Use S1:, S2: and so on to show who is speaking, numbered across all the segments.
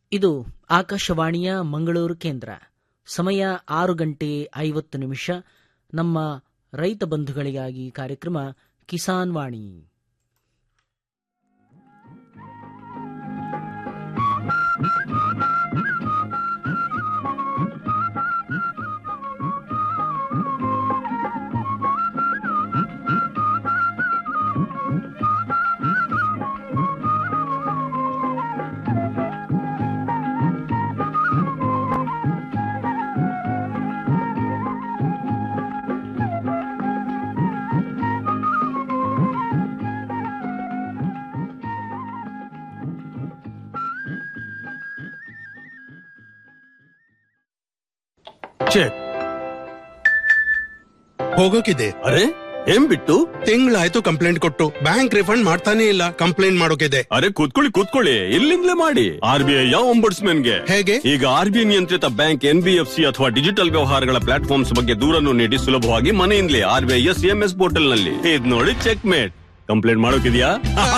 S1: ಇದು ಆಕಾಶವಾಣಿಯ ಮಂಗಳೂರು ಕೇಂದ್ರ ಸಮಯ ಆರು ಗಂಟೆ ಐವತ್ತು ನಿಮಿಷ ನಮ್ಮ ರೈತ ಬಂಧುಗಳಿಗಾಗಿ ಕಾರ್ಯಕ್ರಮ ಕಿಸಾನ್ ವಾಣಿ
S2: ಚೆಕ್ ಹೋಗೋಕಿದೆ
S3: ಅರೆ ಏನ್ ಬಿಟ್ಟು
S2: ತಿಂಗಳಾಯ್ತು ಕಂಪ್ಲೇಂಟ್ ಕೊಟ್ಟು ಬ್ಯಾಂಕ್ ರಿಫಂಡ್ ಮಾಡ್ತಾನೆ ಇಲ್ಲ ಕಂಪ್ಲೇಂಟ್ ಮಾಡೋಕಿದೆ
S3: ಅರೆ ಕೂತ್ಕೊಳ್ಳಿ ಕೂತ್ಕೊಳ್ಳಿ ಇಲ್ಲಿಂದಲೇ ಮಾಡಿ ಆರ್ ಬಿ ಐ ಗೆ
S2: ಹೇಗೆ?
S3: ಈಗ ಆರ್ ಬಿ ಐ ನಿಯಂತ್ರಿತ bank N B F C ಅಥವಾ ಡಿಜಿಟಲ್ ವ್ಯವಹಾರಗಳ ಪ್ಲಾಟ್ಫಾರ್ಮ್ಸ್ ಬಗ್ಗೆ ದೂರನ್ನು ನೀಡಿ ಸುಲಭವಾಗಿ ಮನೆಯಿಂದಲೇ R B I S M S portal ನಲ್ಲಿ ಇದ್ ನೋಡಿ ಚೆಕ್ ಮೇಟ್ ಕಂಪ್ಲೇಂಟ್ ಮಾಡೋಕಿದ್ಯಾ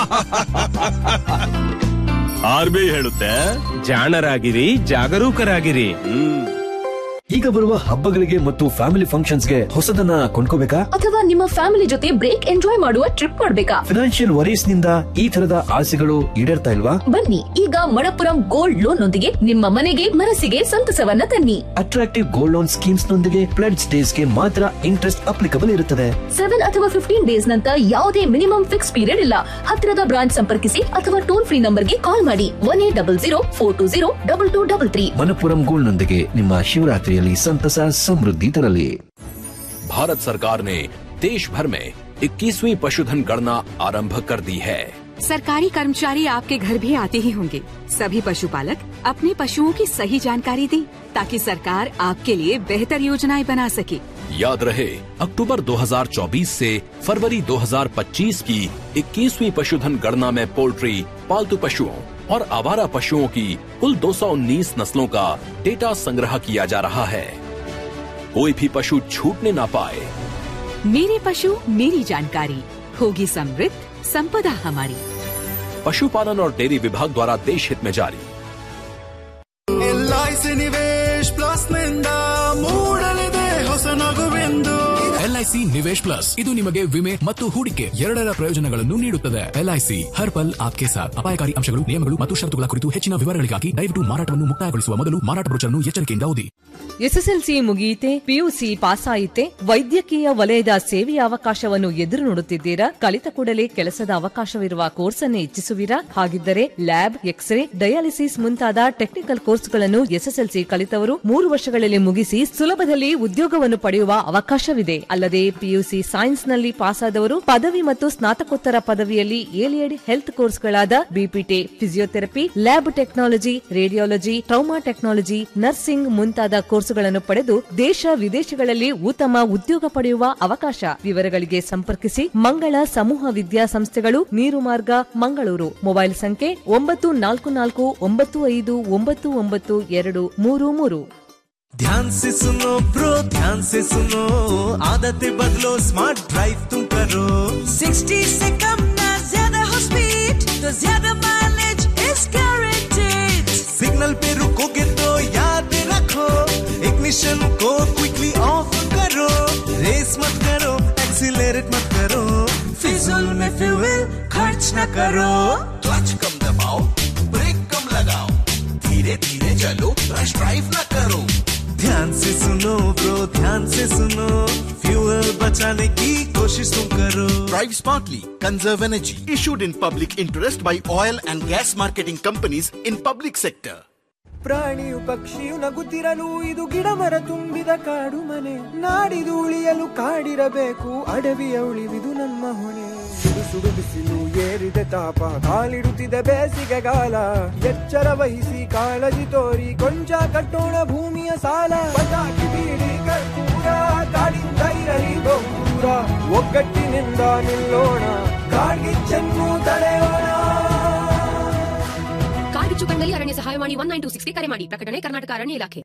S3: ಆರ್ ಬಿ ಐ ಹೇಳುತ್ತೆ
S4: ಜಾಣರಾಗಿರಿ ಜಾಗರೂಕರಾಗಿರಿ
S3: ಹ್ಮ್
S5: ಈಗ ಬರುವ ಹಬ್ಬಗಳಿಗೆ ಮತ್ತು ಫ್ಯಾಮಿಲಿ ಫಂಕ್ಷನ್ಸ್ಗೆ ಹೊಸದನ್ನ ಕೊಂಡ್ಕೋಬೇಕಾ
S6: ಅಥವಾ ನಿಮ್ಮ ಫ್ಯಾಮಿಲಿ ಜೊತೆ ಬ್ರೇಕ್ ಎಂಜಾಯ್ ಮಾಡುವ ಟ್ರಿಪ್ ಮಾಡ್ಬೇಕಾ
S5: ಫಿನಾನ್ಷಿಯಲ್ ವರೀಸ್ ನಿಂದ ಈ ತರದ ಆಸೆಗಳು ಈಡೇರ್ತಾ ಇಲ್ವಾ
S6: ಬನ್ನಿ ಈಗ ಮಣಪುರಂ ಗೋಲ್ಡ್ ಲೋನ್ ನೊಂದಿಗೆ ನಿಮ್ಮ ಮನೆಗೆ ಮನಸ್ಸಿಗೆ ಸಂತಸವನ್ನ ತನ್ನಿ
S5: ಅಟ್ರಾಕ್ಟಿವ್ ಗೋಲ್ಡ್ ಲೋನ್ ಸ್ಕೀಮ್ಸ್ ನೊಂದಿಗೆ ಪ್ಲೆಡ್ಸ್ ಡೇಸ್ ಗೆ ಮಾತ್ರ ಇಂಟ್ರೆಸ್ಟ್ ಅಪ್ಲಿಕಬಲ್ ಇರುತ್ತದೆ
S6: ಸೆವೆನ್ ಅಥವಾ ಫಿಫ್ಟೀನ್ ಡೇಸ್ ನಂತ ಯಾವುದೇ ಮಿನಿಮಮ್ ಫಿಕ್ಸ್ ಪೀರಿಯಡ್ ಇಲ್ಲ ಹತ್ತಿರದ ಬ್ರಾಂಚ್ ಸಂಪರ್ಕಿಸಿ ಅಥವಾ ಟೋಲ್ ಫ್ರೀ ನಂಬರ್ಗೆ ಕಾಲ್ ಮಾಡಿ one eight double zero four two zero double two double three
S5: Manappuram gold ನೊಂದಿಗೆ ನಿಮ್ಮ ಶಿವರಾತ್ರಿಯಲ್ಲಿ ಸಂತಸ ಸಮೃದ್ಧಿ ತರಲಿ
S7: भारत सरकार ने देश भर में 21वीं पशुधन गणना आरंभ कर दी है
S8: सरकारी कर्मचारी आपके घर भी आते ही होंगे सभी पशुपालक अपने पशुओं की सही जानकारी दें ताकि सरकार आपके लिए बेहतर योजनाएं बना सके
S7: याद रहे अक्टूबर 2024 से फरवरी 2025 की 21वीं पशुधन गणना में पोल्ट्री पालतू पशुओं और आवारा पशुओं की कुल 219 नस्लों का डेटा संग्रह किया जा रहा है कोई भी पशु छूटने ना पाए
S8: मेरे पशु मेरी जानकारी होगी समृद्ध संपदा हमारी
S7: पशुपालन और डेयरी विभाग द्वारा देश हित में जारी
S9: ಎಲ್ಐಸಿ ನಿವೇಶ್ ಪ್ಲಸ್ ನಿಂದ ಮೂಡಲಿದೆ ಹೊಸ ನಗುವೆಂದು
S10: ಎಲ್ಐಸಿ ನಿವೇಶ್ ಪ್ಲಸ್ ಇದು ನಿಮಗೆ ವಿಮೆ ಮತ್ತು ಹೂಡಿಕೆ ಎರಡರ ಪ್ರಯೋಜನಗಳನ್ನು ನೀಡುತ್ತದೆ ಎಲ್ಐಸಿ ಹರ್ ಪಲ್ ಆಪ್ಕೆ ಸಾಥ್ ಅಪಾಯಕಾರಿ ಅಂಶಗಳು ನಿಯಮಗಳು ಮತ್ತು ಷರತ್ತುಗಳ ಕುರಿತು ಹೆಚ್ಚಿನ ವಿವರಗಳಿಗಾಗಿ ದಯವಿಟ್ಟು ಮಾರಾಟವನ್ನು ಮುಕ್ತಾಯಗೊಳಿಸುವ ಮೊದಲು ಮಾರಾಟ ಬ್ರೋಚರ್ನ್ನು ಎಚ್ಚರಿಕೆಯಿಂದ ಓದಿ
S11: ಎಸ್ಎಸ್ಎಲ್ಸಿ ಮುಗಿಯಿತೆ ಪಿಯುಸಿ ಪಾಸ್ ಆಯಿತೆ ವೈದ್ಯಕೀಯ ವಲಯದ ಸೇವೆಯ ಅವಕಾಶವನ್ನು ಎದುರು ನೋಡುತ್ತಿದ್ದೀರಾ ಕಲಿತ ಕೂಡಲೇ ಕೆಲಸದ ಅವಕಾಶವಿರುವ ಕೋರ್ಸ್ ಅನ್ನು ಇಚ್ಛಿಸುವಿರಾ ಹಾಗಿದ್ದರೆ ಲ್ಯಾಬ್ ಎಕ್ಸ್ರೇ ಡಯಾಲಿಸಿಸ್ ಮುಂತಾದ ಟೆಕ್ನಿಕಲ್ ಕೋರ್ಸ್ಗಳನ್ನು ಎಸ್ಎಸ್ಎಲ್ಸಿ ಕಲಿತವರು ಮೂರು ವರ್ಷಗಳಲ್ಲಿ ಮುಗಿಸಿ ಸುಲಭದಲ್ಲಿ ಉದ್ಯೋಗವನ್ನು ಪಡೆಯುವ ಅವಕಾಶವಿದೆ ಅಲ್ಲದೆ ಪಿಯುಸಿ ಸೈನ್ಸ್ನಲ್ಲಿ ಪಾಸಾದವರು ಪದವಿ ಮತ್ತು ಸ್ನಾತಕೋತ್ತರ ಪದವಿಯಲ್ಲಿ ಏಲಿಯಡ್ ಹೆಲ್ತ್ ಕೋರ್ಸ್ಗಳಾದ BPT physiotherapy lab technology radiology trauma technology nursing ಮುಂತಾದ ಕೋರ್ಸುಗಳನ್ನು ಪಡೆದು ದೇಶ ವಿದೇಶಗಳಲ್ಲಿ ಉತ್ತಮ ಉದ್ಯೋಗ ಪಡೆಯುವ ಅವಕಾಶ ವಿವರಗಳಿಗೆ ಸಂಪರ್ಕಿಸಿ ಮಂಗಳ ಸಮೂಹ ವಿದ್ಯಾಸಂಸ್ಥೆಗಳು ನೀರು ಮಾರ್ಗ ಮಂಗಳೂರು ಮೊಬೈಲ್ ಸಂಖ್ಯೆ ಒಂಬತ್ತು ನಾಲ್ಕು ನಾಲ್ಕು ಒಂಬತ್ತು ಐದು ಒಂಬತ್ತು ಒಂಬತ್ತು ಎರಡು ಮೂರು ಮೂರು
S9: ध्यान से सुनो ब्रो ध्यान से सुनो आदतें बदलो स्मार्ट ड्राइव तुम करो
S12: 60 से कम ना ज्यादा हो स्पीड तो ज्यादा माइलेज इज गारंटेड
S9: सिग्नल पे रुकोगे तो याद रखो इग्निशन को क्विकली ऑफ करो रेस मत करो एक्सीलरेट मत करो फिजूल में फ्यूल खर्च न करो क्लच कम दबाओ ब्रेक कम लगाओ धीरे धीरे चलो रश ड्राइव न करो ध्यान से सुनो ब्रो ध्यान से सुनो फ्यूल बचाने की कोशिश तुम करो
S13: Drive smartly, conserve energy. Issued in public interest by oil and gas marketing companies in public sector.
S14: ಪ್ರಾಣಿಯು ಪಕ್ಷಿಯು ನಗುತ್ತಿರಲು ಇದು ಗಿಡ ಮರ ತುಂಬಿದ ಕಾಡು ಮನೆ ನಾಡಿದು ಉಳಿಯಲು ಕಾಡಿರಬೇಕು ಅಡವಿಯ ಉಳಿವಿದು ನಮ್ಮ ಹೊಣೆ ಸುಡು ಸುಡು ಬಿಸಿಲು ಏರಿದ ತಾಪ ಕಾಲಿಡುತ್ತಿದೆ ಬೇಸಿಗೆಗಾಲ ಎಚ್ಚರ ವಹಿಸಿ ಕಾಳಜಿ ತೋರಿ ಕೊಂಚ ಕಟ್ಟೋಣ ಭೂಮಿಯ ಸಾಲ ಪಟಾಕಿ ಬೀಡಿ ಕರ್ಪೂರ ಕಾಡಿಂದ ಇರಲಿ ದೂರ ಒಗ್ಗಟ್ಟಿನಿಂದ ನಿಲ್ಲೋಣ ಕಾಡ್ಗಿಚ್ಚನ್ನು ತಡೆಯೋಣ
S15: ಕಾಡ್ಗಿಚ್ಚು ಕಂಡಲ್ಲಿ ಅರಣ್ಯ ಸಹಾಯವಾಣಿ ಒನ್ ನೈನ್ ಟು ಸಿಕ್ಸ್ಗೆ ಕರೆ ಮಾಡಿ ಪ್ರಕಟಣೆ ಕರ್ನಾಟಕ ಅರಣ್ಯ ಇಲಾಖೆ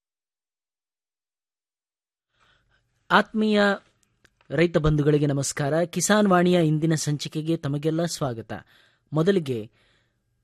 S1: ಆತ್ಮೀಯ ರೈತ ಬಂಧುಗಳಿಗೆ ನಮಸ್ಕಾರ ಕಿಸಾನ್ ವಾಣಿಯ ಇಂದಿನ ಸಂಚಿಕೆಗೆ ತಮಗೆಲ್ಲ ಸ್ವಾಗತ ಮೊದಲಿಗೆ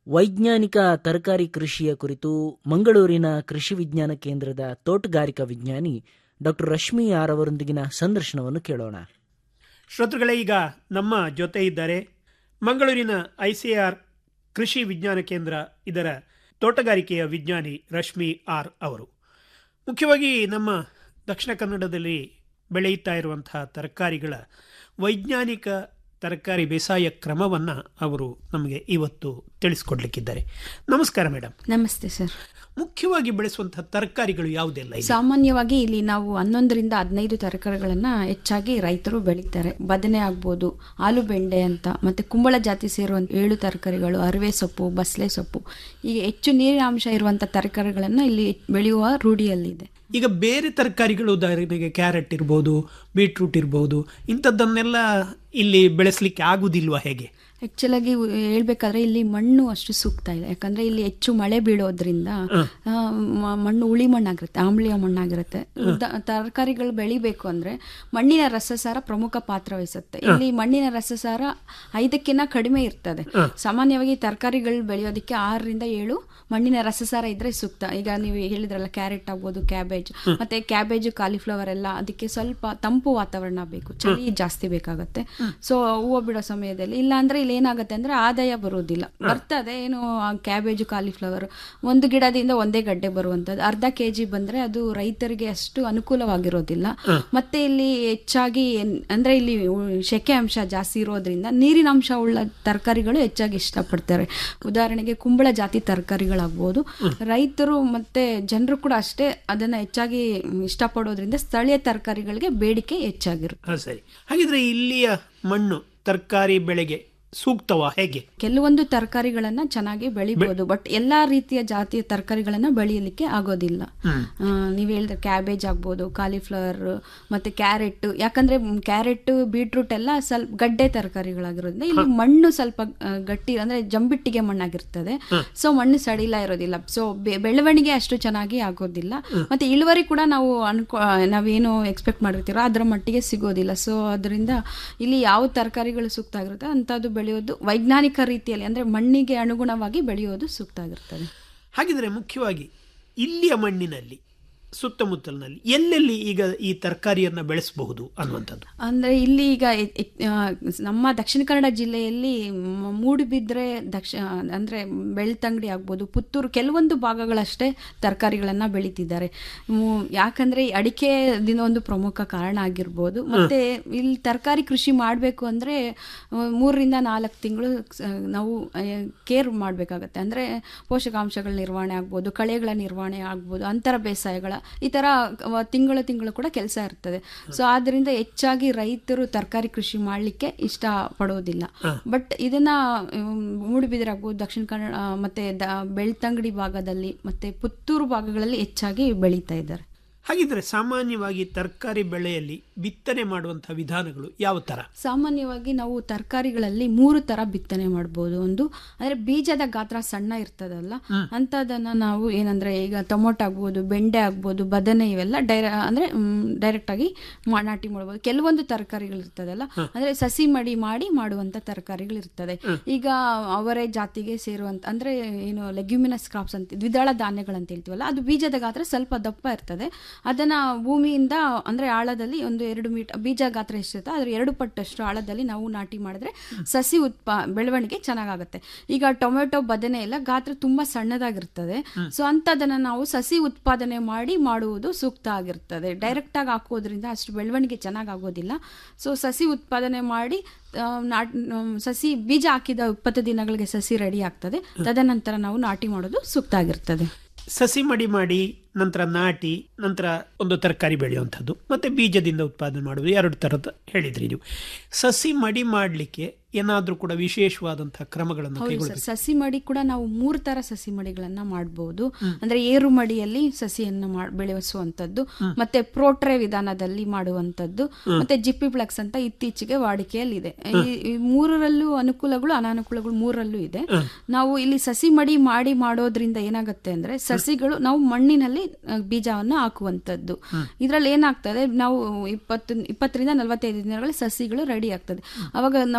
S1: ವೈಜ್ಞಾನಿಕ ತರಕಾರಿ ಕೃಷಿಯ ಕುರಿತು ಮಂಗಳೂರಿನ ಕೃಷಿ ವಿಜ್ಞಾನ ಕೇಂದ್ರದ ತೋಟಗಾರಿಕಾ ವಿಜ್ಞಾನಿ ಡಾಕ್ಟರ್ ರಶ್ಮಿ ಆರ್ ಅವರೊಂದಿಗಿನ ಸಂದರ್ಶನವನ್ನು ಕೇಳೋಣ
S16: ಶ್ರೋತೃಗಳೇ ಈಗ ನಮ್ಮ ಜೊತೆ ಇದ್ದಾರೆ ಮಂಗಳೂರಿನ ಐಸಿಆರ್ ಕೃಷಿ ವಿಜ್ಞಾನ ಕೇಂದ್ರ ಇದರ ತೋಟಗಾರಿಕೆಯ ವಿಜ್ಞಾನಿ ರಶ್ಮಿ ಆರ್ ಅವರು ಮುಖ್ಯವಾಗಿ ನಮ್ಮ ದಕ್ಷಿಣ ಕನ್ನಡದಲ್ಲಿ ಬೆಳೆಯುತ್ತಾ ಇರುವಂತಹ ತರಕಾರಿಗಳ ವೈಜ್ಞಾನಿಕ ತರಕಾರಿ ಬೇಸಾಯ ಕ್ರಮವನ್ನು ಅವರು ನಮಗೆ ಇವತ್ತು ತಿಳಿಸ್ಕೊಡ್ಲಿಕ್ಕಿದ್ದಾರೆ ನಮಸ್ಕಾರ ಮೇಡಮ್
S17: ನಮಸ್ತೆ ಸರ್
S16: ಮುಖ್ಯವಾಗಿ ಬೆಳೆಸುವಂತಹ ತರಕಾರಿಗಳು ಯಾವುದೆಲ್ಲ ಇದೆ?
S17: ಸಾಮಾನ್ಯವಾಗಿ ಇಲ್ಲಿ ನಾವು ಹನ್ನೊಂದರಿಂದ ಹದಿನೈದು ತರಕಾರಿಗಳನ್ನ ಹೆಚ್ಚಾಗಿ ರೈತರು ಬೆಳೀತಾರೆ ಬದನೆ ಆಗ್ಬೋದು ಆಲೂಬೆಂಡೆ ಅಂತ ಮತ್ತೆ ಕುಂಬಳ ಜಾತಿ ಸೇರುವಂತ ಏಳು ತರಕಾರಿಗಳು ಅರಿವೆ ಸೊಪ್ಪು ಬಸಳೆ ಸೊಪ್ಪು ಈಗ ಹೆಚ್ಚು ನೀರಿನ ಅಂಶ ಇರುವಂತ ತರಕಾರಿಗಳನ್ನ ಇಲ್ಲಿ ಬೆಳೆಯುವ ರೂಢಿಯಲ್ಲಿದೆ
S16: ಈಗ ಬೇರೆ ತರಕಾರಿಗಳು ಉದಾಹರಣೆಗೆ ಕ್ಯಾರೆಟ್ ಇರ್ಬೋದು ಬೀಟ್ರೂಟ್ ಇರ್ಬೋದು ಇಂಥದ್ದನ್ನೆಲ್ಲ ಇಲ್ಲಿ ಬೆಳೆಸಲಿಕ್ಕೆ ಆಗುದಿಲ್ವಾ ಹೇಗೆ
S17: ಆಕ್ಚುಲ್ ಆಗಿ ಹೇಳ್ಬೇಕಾದ್ರೆ ಇಲ್ಲಿ ಮಣ್ಣು ಅಷ್ಟು ಸೂಕ್ತ ಇಲ್ಲ ಯಾಕಂದ್ರೆ ಇಲ್ಲಿ ಹೆಚ್ಚು ಮಳೆ ಬೀಳೋದ್ರಿಂದ ಆ, ಮ- ಮಣ್ಣು ಉಳಿ ಮಣ್ಣಾಗಿರುತ್ತೆ ಆಮ್ಲೀಯ ಮಣ್ಣಾಗಿರುತ್ತೆ ದ- ತರಕಾರಿಗಳು ಬೆಳಿಬೇಕು ಅಂದ್ರೆ ಮಣ್ಣಿನ ರಸಸಾರ ಪ್ರಮುಖ ಪಾತ್ರ ವಹಿಸುತ್ತೆ ಇಲ್ಲಿ ಮಣ್ಣಿನ ರಸಸಾರ ಐದಕ್ಕಿಂತ ಕಡಿಮೆ ಇರ್ತದೆ ಸಾಮಾನ್ಯವಾಗಿ ತರಕಾರಿಗಳು ಬೆಳೆಯೋದಕ್ಕೆ ಆರರಿಂದ ಏಳು ಮಣ್ಣಿನ ರಸಸಾರ ಇದ್ರೆ ಸೂಕ್ತ ಈಗ ನೀವು ಹೇಳಿದ್ರಲ್ಲ ಕ್ಯಾರೆಟ್ ಆಗ್ಬೋದು ಕ್ಯಾಬೇಜ್ ಮತ್ತೆ ಕ್ಯಾಬೇಜ್ ಕಾಲಿಫ್ಲವರ್ ಎಲ್ಲ ಅದಕ್ಕೆ ಸ್ವಲ್ಪ ತಂಪು ವಾತಾವರಣ ಬೇಕು ಚಳಿ ಜಾಸ್ತಿ ಬೇಕಾಗುತ್ತೆ ಸೊ ಹೂವು ಬಿಡೋ ಸಮಯದಲ್ಲಿ ಇಲ್ಲ ಅಂದ್ರೆ ಇಲ್ಲಿ ಏನಾಗುತ್ತೆ ಅಂದ್ರೆ ಆದಾಯ ಬರೋದಿಲ್ಲ ಬರ್ತದೆ ಏನು ಕ್ಯಾಬೇಜ್ ಕಾಲಿಫ್ಲವರ್ ಒಂದು ಗಿಡದಿಂದ ಒಂದೇ ಗಡ್ಡೆ ಬರುವಂತದ್ದು ಅರ್ಧ ಕೆ ಜಿ ಬಂದ್ರೆ ಅದು ರೈತರಿಗೆ ಅಷ್ಟು ಅನುಕೂಲವಾಗಿರೋದಿಲ್ಲ ಮತ್ತೆ ಇಲ್ಲಿ ಹೆಚ್ಚಾಗಿ ಏನ್- ಅಂದ್ರೆ ಇಲ್ಲಿ ಉ- ಸೆಕೆ ಅಂಶ ಜಾಸ್ತಿ ಇರೋದ್ರಿಂದ ನೀರಿನ ಅಂಶ ಉಳ್ಳ ತರಕಾರಿಗಳು ಹೆಚ್ಚಾಗಿ ಇಷ್ಟಪಡ್ತಾರೆ ಉದಾಹರಣೆಗೆ ಕುಂಬಳ ಜಾತಿ ತರಕಾರಿಗಳಾಗ್ಬೋದು ರೈತರು ಮತ್ತೆ ಜನರು ಕೂಡ ಅಷ್ಟೇ ಅದನ್ನ ಹೆಚ್ಚಾಗಿ ಇಷ್ಟಪಡೋದ್ರಿಂದ ಸ್ಥಳೀಯ ತರಕಾರಿಗಳಿಗೆ ಬೇಡಿಕೆ ಹೆಚ್ಚಾಗಿರುತ್ತೆ
S16: ಹಾ ಸರಿ ಹಾಗಿದ್ರೆ ಇಲ್ಲಿಯ ಮಣ್ಣು ತರಕಾರಿ ಬೆಳೆಗೆ ಸೂಕ್ತವಾ ಹೇಗೆ
S17: ಕೆಲವೊಂದು ತರಕಾರಿಗಳನ್ನ ಚೆನ್ನಾಗಿ ಬೆಳಿಬಹುದು ಬಟ್ ಎಲ್ಲಾ ರೀತಿಯ ಜಾತಿಯ ತರಕಾರಿಗಳನ್ನ ಬೆಳೆಯಲಿಕ್ಕೆ ಆಗೋದಿಲ್ಲ ಆ, ನೀವ್ ಹೇಳಿದ್ರೆ ಕ್ಯಾಬೇಜ್ ಆಗ್ಬೋದು ಕಾಲಿಫ್ಲವರ್ ಮತ್ತೆ ಕ್ಯಾರೆಟ್ ಯಾಕಂದ್ರೆ ಕ್ಯಾರೆಟ್ ಬೀಟ್ರೂಟ್ ಎಲ್ಲ ಸ್ವಲ್ಪ ಗಡ್ಡೆ ತರಕಾರಿಗಳಾಗಿರೋದ್ರಿಂದ ಇಲ್ಲಿ ಮಣ್ಣು ಸ್ವಲ್ಪ ಆ, ಗಟ್ಟಿ ಅಂದ್ರೆ ಜಂಬಿಟ್ಟಿಗೆ ಮಣ್ಣಾಗಿರ್ತದೆ ಸೊ ಮಣ್ಣು ಸಡಿಲ ಇರೋದಿಲ್ಲ ಸೊ ಬೆಳವಣಿಗೆ ಅಷ್ಟು ಚೆನ್ನಾಗಿ ಆಗೋದಿಲ್ಲ ಮತ್ತೆ ಇಳುವರಿ ಕೂಡ ನಾವು ಅನ್ಕೊ ನಾವೇನು ಎಕ್ಸ್ಪೆಕ್ಟ್ ಮಾಡಿರ್ತೀರೋ ಅದರ ಮಟ್ಟಿಗೆ ಸಿಗೋದಿಲ್ಲ ಸೊ ಅದರಿಂದ ಇಲ್ಲಿ ಯಾವ ತರಕಾರಿಗಳು ಸೂಕ್ತ ಆಗಿರುತ್ತೆ ಅಂತದ್ದು ಬೆಳೆಯೋದು ವೈಜ್ಞಾನಿಕ ರೀತಿಯಲ್ಲಿ ಅಂದ್ರೆ ಮಣ್ಣಿಗೆ ಅನುಗುಣವಾಗಿ ಬೆಳೆಯೋದು ಸೂಕ್ತ ಆಗಿರ್ತದೆ
S16: ಹಾಗಿದ್ರೆ ಮುಖ್ಯವಾಗಿ ಇಲ್ಲಿಯ ಮಣ್ಣಿನಲ್ಲಿ ಸುತ್ತಮುತ್ತಲಿನಲ್ಲಿ ಎಲ್ಲೆಲ್ಲಿ ಈಗ ಈ ತರಕಾರಿಯನ್ನ ಬೆಳೆಸಬಹುದು ಅನ್ನುವಂಥದ್ದು
S17: ಅಂದ್ರೆ ಇಲ್ಲಿ ಈಗ ಎ- ಎ- ಆ, ನಮ್ಮ ದಕ್ಷಿಣ ಕನ್ನಡ ಜಿಲ್ಲೆಯಲ್ಲಿ ಮ- ಮೂಡುಬಿದ್ರೆ ದಕ್ಷ ಅಂದ್ರೆ ಬೆಳ್ತಂಗಡಿ ಆಗ್ಬೋದು ಪುತ್ತೂರು ಕೆಲವೊಂದು ಭಾಗಗಳಷ್ಟೇ ತರಕಾರಿಗಳನ್ನ ಬೆಳೀತಿದ್ದಾರೆ ಮು- ಯಾಕಂದ್ರೆ ಈ ಅಡಿಕೆ ದಿನ ಒಂದು ಪ್ರಮುಖ ಕಾರಣ ಆಗಿರ್ಬೋದು ಮತ್ತೆ ಇಲ್ಲಿ ತರಕಾರಿ ಕೃಷಿ ಮಾಡಬೇಕು ಅಂದ್ರೆ ಆ, ಮೂರರಿಂದ ನಾಲ್ಕು ತಿಂಗಳು ನಾವು ಕೇರ್ ಮಾಡಬೇಕಾಗತ್ತೆ ಅಂದ್ರೆ ಪೋಷಕಾಂಶಗಳ ನಿರ್ವಹಣೆ ಆಗ್ಬೋದು ಕಳೆಗಳ ನಿರ್ವಹಣೆ ಆಗ್ಬೋದು ಅಂತರ ಬೇಸಾಯಗಳ ಈ ತರ ವ- ತಿಂಗಳು ತಿಂಗಳು ಕೂಡ ಕೆಲಸ ಇರ್ತದೆ ಸೊ ಆದ್ರಿಂದ ಹೆಚ್ಚಾಗಿ ರೈತರು ತರಕಾರಿ ಕೃಷಿ ಮಾಡಲಿಕ್ಕೆ ಇಷ್ಟ ಪಡೋದಿಲ್ಲ ಬಟ್ ಇದನ್ನ ಮ್, ಮೂಡುಬಿದಿರೆ ಆಗ್ಬೋದು ದಕ್ಷಿಣ ಕನ್ನಡ ಆ, ಮತ್ತೆ ದ- ಬೆಳ್ತಂಗಡಿ ಭಾಗದಲ್ಲಿ ಮತ್ತೆ ಪುತ್ತೂರು ಭಾಗಗಳಲ್ಲಿ ಹೆಚ್ಚಾಗಿ ಬೆಳೀತಾ ಇದ್ದಾರೆ
S16: ಹಾಗಿದ್ರೆ ಸಾಮಾನ್ಯವಾಗಿ ತರಕಾರಿ ಬೆಳೆಯಲ್ಲಿ ಬಿತ್ತನೆ ಮಾಡುವಂತಹ ವಿಧಾನಗಳು ಯಾವ ತರ
S17: ಸಾಮಾನ್ಯವಾಗಿ ನಾವು ತರಕಾರಿಗಳಲ್ಲಿ ಮೂರು ತರ ಬಿತ್ತನೆ ಮಾಡ್ಬೋದು ಒಂದು ಅಂದ್ರೆ ಬೀಜದ ಗಾತ್ರ ಸಣ್ಣ ಇರ್ತದಲ್ಲ ಅಂತದನ್ನ ನಾವು ಏನಂದ್ರೆ ಈಗ ಟೊಮೊಟೊ ಆಗ್ಬೋದು ಬೆಂಡೆ ಆಗ್ಬೋದು ಬದನೆ ಇವೆಲ್ಲ ಡೈರ ಅಂದ್ರೆ ಡೈರೆಕ್ಟ್ ಆಗಿ ಮಾ- ನಾಟಿ ಮಾಡ್ಬೋದು ಕೆಲವೊಂದು ತರಕಾರಿಗಳು ಇರ್ತದಲ್ಲ ಅಂದ್ರೆ ಸಸಿ ಮಡಿ ಮಾಡಿ ಮಾಡುವಂತ ತರಕಾರಿಗಳು ಇರ್ತದೆ ಈಗ ಅವರೇ ಜಾತಿಗೆ ಸೇರುವಂತ ಅಂದ್ರೆ ಏನು ಲೆಗ್ಯುಮಿನಸ್ ಕ್ರಾಪ್ಸ್ ಅಂತ ದ್ವಿದಳ ಧಾನ್ಯಗಳಂತ ಹೇಳ್ತೀವಲ್ಲ ಅದು ಬೀಜದ ಗಾತ್ರ ಸ್ವಲ್ಪ ದಪ್ಪ ಇರ್ತದೆ ಅದನ್ನ ಭೂಮಿಯಿಂದ ಅಂದ್ರೆ ಆಳದಲ್ಲಿ ಒಂದು ಎರಡು ಮೀಟರ್ ಬೀಜ ಗಾತ್ರ ಎಷ್ಟಿರುತ್ತೆ ಅದ್ರ ಎರಡು ಪಟ್ಟಷ್ಟು ಆಳದಲ್ಲಿ ನಾವು ನಾಟಿ ಮಾಡಿದ್ರೆ ಸಸಿ ಉತ್ಪಾ ಬೆಳವಣಿಗೆ ಚೆನ್ನಾಗಾಗುತ್ತೆ ಈಗ ಟೊಮೆಟೊ ಬದನೆ ಎಲ್ಲ ಗಾತ್ರ ತುಂಬಾ ಸಣ್ಣದಾಗಿರ್ತದೆ ಸೊ ಅಂತದನ್ನ ನಾವು ಸಸಿ ಉತ್ಪಾದನೆ ಮಾಡಿ ಮಾಡುವುದು ಸೂಕ್ತ ಆಗಿರ್ತದೆ ಡೈರೆಕ್ಟ್ ಆಗಿ ಹಾಕೋದ್ರಿಂದ ಅಷ್ಟು ಬೆಳವಣಿಗೆ ಚೆನ್ನಾಗಾಗೋದಿಲ್ಲ ಸೊ ಸಸಿ ಉತ್ಪಾದನೆ ಮಾಡಿ ಆ, ನಾಟ್ ಮ್, ಸಸಿ ಬೀಜ ಹಾಕಿದ ಇಪ್ಪತ್ತು ದಿನಗಳಿಗೆ ಸಸಿ ರೆಡಿ ಆಗ್ತದೆ ತದನಂತರ ನಾವು ನಾಟಿ ಮಾಡೋದು ಸೂಕ್ತ ಆಗಿರ್ತದೆ
S16: ಸಸಿ ಮಡಿ ಮಾಡಿ ನಂತರ ನಾಟಿ ನಂತರ ಒಂದು ತರಕಾರಿ ಬೆಳೆಯುವಂಥದ್ದು ಮತ್ತೆ ಬೀಜದಿಂದ ಉತ್ಪಾದನೆ ಮಾಡುವುದು ಎರಡು ಥರದ ಹೇಳಿದ್ರಿ ನೀವು ಸಸಿ ಮಡಿ ಮಾಡಲಿಕ್ಕೆ ಏನಾದರೂ ಕೂಡ ವಿಶೇಷವಾದಂತಹ ಕ್ರಮಗಳನ್ನು
S17: ಹೌದು ಸರ್
S16: ಕೈಗೊಳ್ಳಬೇಕು
S17: ಸಸಿ ಮಡಿ ಕೂಡ ನಾವು ಮೂರು ತರ ಸಸಿ ಮಡಿಗಳನ್ನ ಮಾಡಬಹುದು ಅಂದ್ರೆ ಏರು ಮಡಿಯಲ್ಲಿ ಸಸಿಯನ್ನ ಮಾಡ್- ಬೆಳೆಸುವಂತದ್ದು ಮತ್ತೆ ಪ್ರೋಟ್ರೆ ವಿಧಾನದಲ್ಲಿ ಮಾಡುವಂತದ್ದು ಮತ್ತೆ ಜಿಪ್ಪಿ ಪ್ಲಕ್ಸ್ ಅಂತ ಇತ್ತೀಚೆಗೆ ವಾಡಿಕೆಯಲ್ಲಿದೆ ಈ- ಈ ಮೂರರಲ್ಲೂ ಅನುಕೂಲಗಳು ಅನಾನುಕೂಲಗಳು ಮೂರರಲ್ಲೂ ಇದೆ ನಾವು ಇಲ್ಲಿ ಸಸಿ ಮಡಿ ಮಾಡಿ ಮಾಡೋದ್ರಿಂದ ಏನಾಗುತ್ತೆ ಅಂದ್ರೆ ಸಸಿಗಳು ನಾವು ಮಣ್ಣಿನಲ್ಲಿ ಆ, ಬೀಜವನ್ನು ಹಾಕುವಂತದ್ದು ಇದ್ರಲ್ಲಿ ಏನಾಗ್ತದೆ ನಾವು ಇಪ್ಪತ್ತು ಇಪ್ಪತ್ತರಿಂದ ನಲವತ್ತೈದು ದಿನಗಳಲ್ಲಿ ಸಸಿಗಳು ರೆಡಿ ಆಗ್ತದೆ ಅವಾಗ ನಾವು ಕಿತ್ತ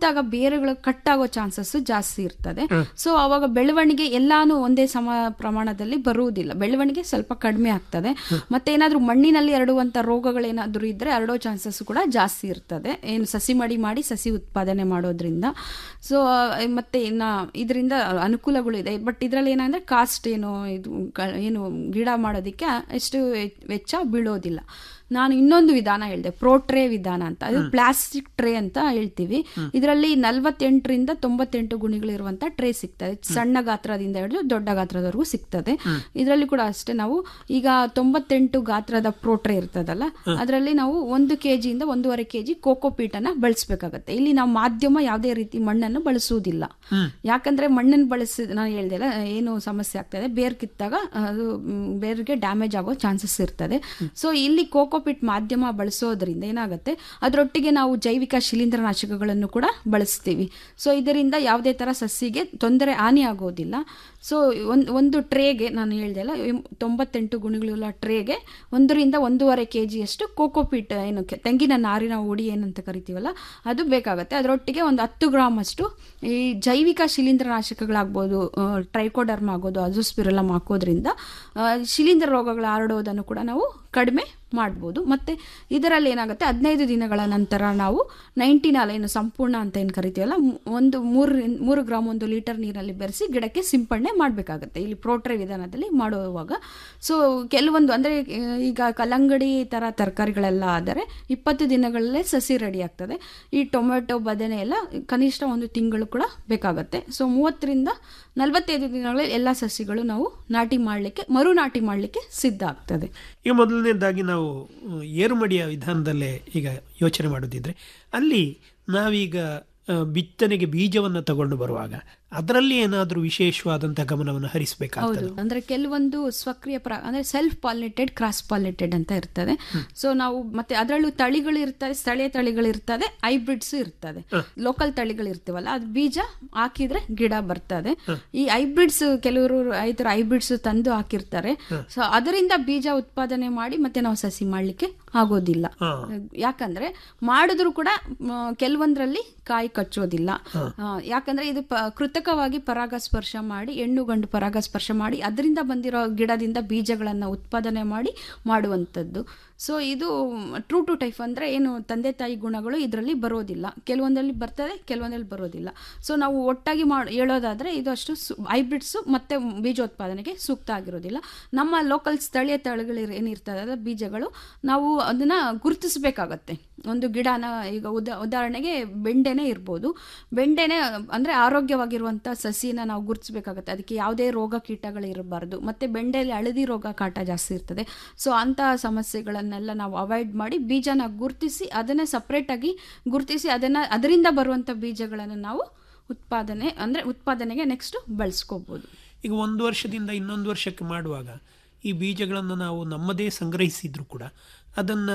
S17: ನಿಂತಾಗ ಬೇರುಗಳು ಕಟ್ ಆಗೋ ಚಾನ್ಸಸ್ ಜಾಸ್ತಿ ಇರ್ತದೆ ಸೊ ಅವಾಗ ಬೆಳವಣಿಗೆ ಎಲ್ಲಾನು ಒಂದೇ ಸಮ ಪ್ರಮಾಣದಲ್ಲಿ ಬರುವುದಿಲ್ಲ ಬೆಳವಣಿಗೆ ಸ್ವಲ್ಪ ಕಡಿಮೆ ಆಗ್ತದೆ ಮತ್ತೆ ಏನಾದ್ರೂ ಮಣ್ಣಿನಲ್ಲಿ ಹರಡುವಂತ ರೋಗಗಳೇನಾದ್ರೂ ಇದ್ರೆ ಹರಡೋ ಚಾನ್ಸಸ್ ಕೂಡ ಜಾಸ್ತಿ ಇರ್ತದೆ ಏನು ಸಸಿ ಮಡಿ ಮಾಡಿ ಸಸಿ ಉತ್ಪಾದನೆ ಮಾಡೋದ್ರಿಂದ ಸೊ ಮತ್ತೆ ಇನ್ನ ಇದರಿಂದ ಅನುಕೂಲಗಳು ಇದೆ ಬಟ್ ಇದರಲ್ಲಿ ಏನಂದ್ರೆ ಕಾಸ್ಟ್ ಏನು ಇದು ಕ- ಏನು ಗಿಡ ಮಾಡೋದಕ್ಕೆ ಎಷ್ಟು ವೆಚ್ಚ ಬೀಳೋದಿಲ್ಲ ನಾನು ಇನ್ನೊಂದು ವಿಧಾನ ಹೇಳಿದೆ ಪ್ರೋ ಟ್ರೇ ವಿಧಾನ ಅಂತ ಅದು ಪ್ಲಾಸ್ಟಿಕ್ ಟ್ರೇ ಅಂತ ಹೇಳ್ತೀವಿ ಇದರಲ್ಲಿ ನಲ್ವತ್ತೆಂಟರಿಂದ ತೊಂಬತ್ತೆಂಟು ಗುಣಿಗಳಿರುವಂತ ಟ್ರೇ ಸಿಗ್ತದೆ ಸಣ್ಣ ಗಾತ್ರದಿಂದ ಹಿಡಿದು ದೊಡ್ಡ ಗಾತ್ರದವರೆಗೂ ಸಿಗ್ತದೆ ಇದರಲ್ಲಿ ಕೂಡ ಅಷ್ಟೇ ನಾವು ಈಗ ತೊಂಬತ್ತೆಂಟು ಗಾತ್ರದ ಪ್ರೋ ಟ್ರೇ ಇರ್ತದಲ್ಲ ಅದರಲ್ಲಿ ನಾವು ಒಂದು ಕೆಜಿಯಿಂದ ಒಂದೂವರೆ ಕೆಜಿ ಕೋಕೋ ಪೀಟನ್ನ ಬಳಸಬೇಕಾಗತ್ತೆ ಇಲ್ಲಿ ನಾವು ಮಾಧ್ಯಮ ಯಾವುದೇ ರೀತಿ ಮಣ್ಣನ್ನು ಬಳಸುವುದಿಲ್ಲ ಯಾಕಂದ್ರೆ ಮಣ್ಣನ್ನು ಬಳಸಿ ನಾನು ಹೇಳ್ದೆಲ್ಲ ಏನು ಸಮಸ್ಯೆ ಆಗ್ತದೆ ಬೇರ್ ಕಿತ್ತಾಗ ಅದು ಮ್, ಬೇರ್ಗೆ ಡ್ಯಾಮೇಜ್ ಆಗೋ ಚಾನ್ಸಸ್ ಇರ್ತದೆ ಸೊ ಇಲ್ಲಿ ಕೋಕೋಪಿಟ್ ಮಾಧ್ಯಮ ಬಳಸೋದ್ರಿಂದ ಏನಾಗುತ್ತೆ ಅದರೊಟ್ಟಿಗೆ ನಾವು ಜೈವಿಕ ಶಿಲೀಂಧ್ರನಾಶಕಗಳನ್ನು ಕೂಡ ಬಳಸ್ತೀವಿ ಸೊ ಇದರಿಂದ ಯಾವುದೇ ತರ ಸಸಿಗೆ ತೊಂದರೆ ಹಾನಿ ಆಗೋದಿಲ್ಲ ಸೊ ಒಂದು ಒಂದು ಟ್ರೇಗೆ ನಾನು ಹೇಳ್ದೆಲ್ಲ ಎಂ- ತೊಂಬತ್ತೆಂಟು ಗುಣಗಳುಳ್ಳ ಟ್ರೇಗೆ ಒಂದರಿಂದ ಒಂದೂವರೆ ಕೆ ಜಿಯಷ್ಟು ಕೋಕೋಪಿಟ್ ಏನು ಕೆ- ತೆಂಗಿನ ನಾರಿನ ಹುಡಿ ಏನಂತ ಕರಿತೀವಲ್ಲ ಅದು ಬೇಕಾಗುತ್ತೆ ಅದರೊಟ್ಟಿಗೆ ಒಂದು ಹತ್ತು ಗ್ರಾಮ್ ಅಷ್ಟು ಈ ಜೈವಿಕ ಶಿಲೀಂಧ್ರನಾಶಕಗಳಾಗ್ಬೋದು ಟ್ರೈಕೋಡರ್ಮ್ ಆಗೋದು ಅಜೋಸ್ಪಿರಲಮ್ ಹಾಕೋದ್ರಿಂದ ಆ, ಶಿಲೀಂಧ್ರ ರೋಗಗಳು ಹರಡೋದನ್ನು ಕೂಡ ನಾವು ಕಡಿಮೆ ಮಾಡ್ಬೋದು ಮತ್ತೆ ಇದರಲ್ಲಿ ಏನಾಗುತ್ತೆ ಹದಿನೈದು ದಿನಗಳ ನಂತರ ನಾವು ನೈಂಟಿನಾಲ್ ಏನು ಸಂಪೂರ್ಣ ಅಂತ ಏನು ಕರಿತೀವಲ್ಲ ಮು- ಒಂದು ಮೂರು ಮೂರು ಗ್ರಾಮ್ ಒಂದು ಲೀಟರ್ ನೀರಲ್ಲಿ ಬೆರೆಸಿ ಗಿಡಕ್ಕೆ ಸಿಂಪಡಣೆ ಮಾಡಬೇಕಾಗತ್ತೆ ಇಲ್ಲಿ ಪ್ರೋಟ್ರೆ ವಿಧಾನದಲ್ಲಿ ಮಾಡುವಾಗ ಸೊ ಕೆಲವೊಂದು ಅಂದರೆ ಈಗ ಕಲ್ಲಂಗಡಿ ಥರ ತರಕಾರಿಗಳೆಲ್ಲ ಆದರೆ ಇಪ್ಪತ್ತು ದಿನಗಳಲ್ಲೇ ಸಸಿ ರೆಡಿ ಆಗ್ತದೆ ಈ ಟೊಮೆಟೊ ಬದನೆ ಎಲ್ಲ ಕನಿಷ್ಠ ಒಂದು ತಿಂಗಳು ಕೂಡ ಬೇಕಾಗುತ್ತೆ ಸೊ ಮೂವತ್ತರಿಂದ ನಲವತ್ತೈದು ದಿನಗಳಲ್ಲಿ ಎಲ್ಲ ಸಸಿಗಳು ನಾವು ನಾಟಿ ಮಾಡಲಿಕ್ಕೆ ಮರು ನಾಟಿ ಮಾಡಲಿಕ್ಕೆ ಸಿದ್ಧ ಆಗ್ತದೆ
S16: ಈಗ ಮೊದಲನೇದಾಗಿ ನಾವು ಅಹ್, ಏರುಮಡಿಯ ವಿಧಾನದಲ್ಲೇ ಈಗ ಯೋಚನೆ ಮಾಡೋದಿದ್ರೆ ಅಲ್ಲಿ ನಾವೀಗ ಅಹ್, ಬಿತ್ತನೆಗೆ ಬೀಜವನ್ನು ತಗೊಂಡು ಬರುವಾಗ ಅದರಲ್ಲಿ ಏನಾದರೂ ವಿಶೇಷವಾದಂತಹ ಗಮನವನ್ನು
S17: ಹೌದು
S16: ಹರಿಸಬೇಕಾಗ್ತದೆ
S17: ಅಂದ್ರೆ ಕೆಲವೊಂದು ಸ್ವಕ್ರಿಯ ಪ್ರ ಅಂದ್ರೆ ಸೆಲ್ಫ್ ಪಾಲಿನೇಟೆಡ್ ಕ್ರಾಸ್ ಪಾಲಿನೇಟೆಡ್ ಅಂತ ಇರ್ತದೆ ಸೊ ನಾವು ಮತ್ತೆ ಅದರಲ್ಲೂ ತಳಿಗಳು ಇರ್ತದೆ ಸ್ಥಳೀಯ ತಳಿಗಳು ಇರ್ತದೆ ಹೈಬ್ರಿಡ್ಸ್ ಇರ್ತದೆ ಲೋಕಲ್ ತಳಿಗಳು ಇರ್ತೀವಲ್ಲ ಅದು ಬೀಜ ಹಾಕಿದ್ರೆ ಗಿಡ ಬರ್ತದೆ ಈ ಹೈಬ್ರಿಡ್ಸ್ ಕೆಲವರು ರೈತರು ಹೈಬ್ರಿಡ್ಸ್ ತಂದು ಹಾಕಿರ್ತಾರೆ ಸೊ ಅದರಿಂದ ಬೀಜ ಉತ್ಪಾದನೆ ಮಾಡಿ ಮತ್ತೆ ನಾವು ಸಸಿ ಮಾಡ್ಲಿಕ್ಕೆ ಆಗೋದಿಲ್ಲ ಯಾಕಂದ್ರೆ ಮಾಡಿದ್ರು ಕೂಡ ಮ, ಕೆಲವೊಂದ್ರಲ್ಲಿ ಕಾಯಿ ಕಚ್ಚೋದಿಲ್ಲ ಆ, ಯಾಕಂದ್ರೆ ಇದು ಪ- ಕೃತಕವಾಗಿ ಪರಾಗಸ್ಪರ್ಶ ಮಾಡಿ ಹೆಣ್ಣು ಗಂಡು ಪರಾಗಸ್ಪರ್ಶ ಮಾಡಿ ಅದರಿಂದ ಬಂದಿರೋ ಗಿಡದಿಂದ ಬೀಜಗಳನ್ನ ಉತ್ಪಾದನೆ ಮಾಡಿ ಮಾಡುವಂಥದ್ದು ಸೊ ಇದು ಟ್ರೂ ಟು ಟೈಫ್ ಅಂದ್ರೆ ಏನು ತಂದೆ ತಾಯಿ ಗುಣಗಳು ಇದರಲ್ಲಿ ಬರೋದಿಲ್ಲ ಕೆಲವೊಂದಲ್ಲಿ ಬರ್ತದೆ ಕೆಲವೊಂದಲ್ಲಿ ಬರೋದಿಲ್ಲ ಸೊ ನಾವು ಒಟ್ಟಾಗಿ ಮಾಡಿ ಹೇಳೋದಾದ್ರೆ ಇದು ಅಷ್ಟು ಹೈಬ್ರಿಡ್ಸ್ ಮತ್ತೆ ಬೀಜೋತ್ಪಾದನೆಗೆ ಸೂಕ್ತ ಆಗಿರೋದಿಲ್ಲ ನಮ್ಮ ಲೋಕಲ್ ಸ್ಥಳೀಯ ತಳಿಗಳು ಏನಿರ್ತದೆ ಬೀಜಗಳು ನಾವು ಅದನ್ನ ಗುರುತಿಸಬೇಕಾಗತ್ತೆ ಒಂದು ಗಿಡನ ಈಗ ಉದಾ ಉದಾಹರಣೆಗೆ ಬೆಂಡೆನೇ ಇರ್ಬೋದು ಬೆಂಡೆನೇ ಅಂದ್ರೆ ಆರೋಗ್ಯವಾಗಿರುವಂಥ ಸಸಿನ ನಾವು ಗುರುತಿಸಬೇಕಾಗತ್ತೆ ಅದಕ್ಕೆ ಯಾವುದೇ ರೋಗ ಕೀಟಗಳು ಇರಬಾರ್ದು ಮತ್ತೆ ಬೆಂಡೆಯಲ್ಲಿ ಹಳದಿ ರೋಗ ಕಾಟ ಜಾಸ್ತಿ ಇರ್ತದೆ ಸೊ ಅಂತಹ ಸಮಸ್ಯೆಗಳನ್ನೆಲ್ಲ ನಾವು ಅವಾಯ್ಡ್ ಮಾಡಿ ಬೀಜನ ಗುರುತಿಸಿ ಅದನ್ನೇ ಸಪ್ರೇಟ್ ಆಗಿ ಗುರುತಿಸಿ ಅದನ್ನ ಅದರಿಂದ ಬರುವಂಥ ಬೀಜಗಳನ್ನು ನಾವು ಉತ್ಪಾದನೆ ಅಂದ್ರೆ ಉತ್ಪಾದನೆಗೆ ನೆಕ್ಸ್ಟ್ ಬಳಸ್ಕೋಬಹುದು
S16: ಈಗ ಒಂದು ವರ್ಷದಿಂದ ಇನ್ನೊಂದು ವರ್ಷಕ್ಕೆ ಮಾಡುವಾಗ ಈ ಬೀಜಗಳನ್ನು ನಾವು ನಮ್ಮದೇ ಸಂಗ್ರಹಿಸಿದ್ರು ಕೂಡ ಅದನ್ನ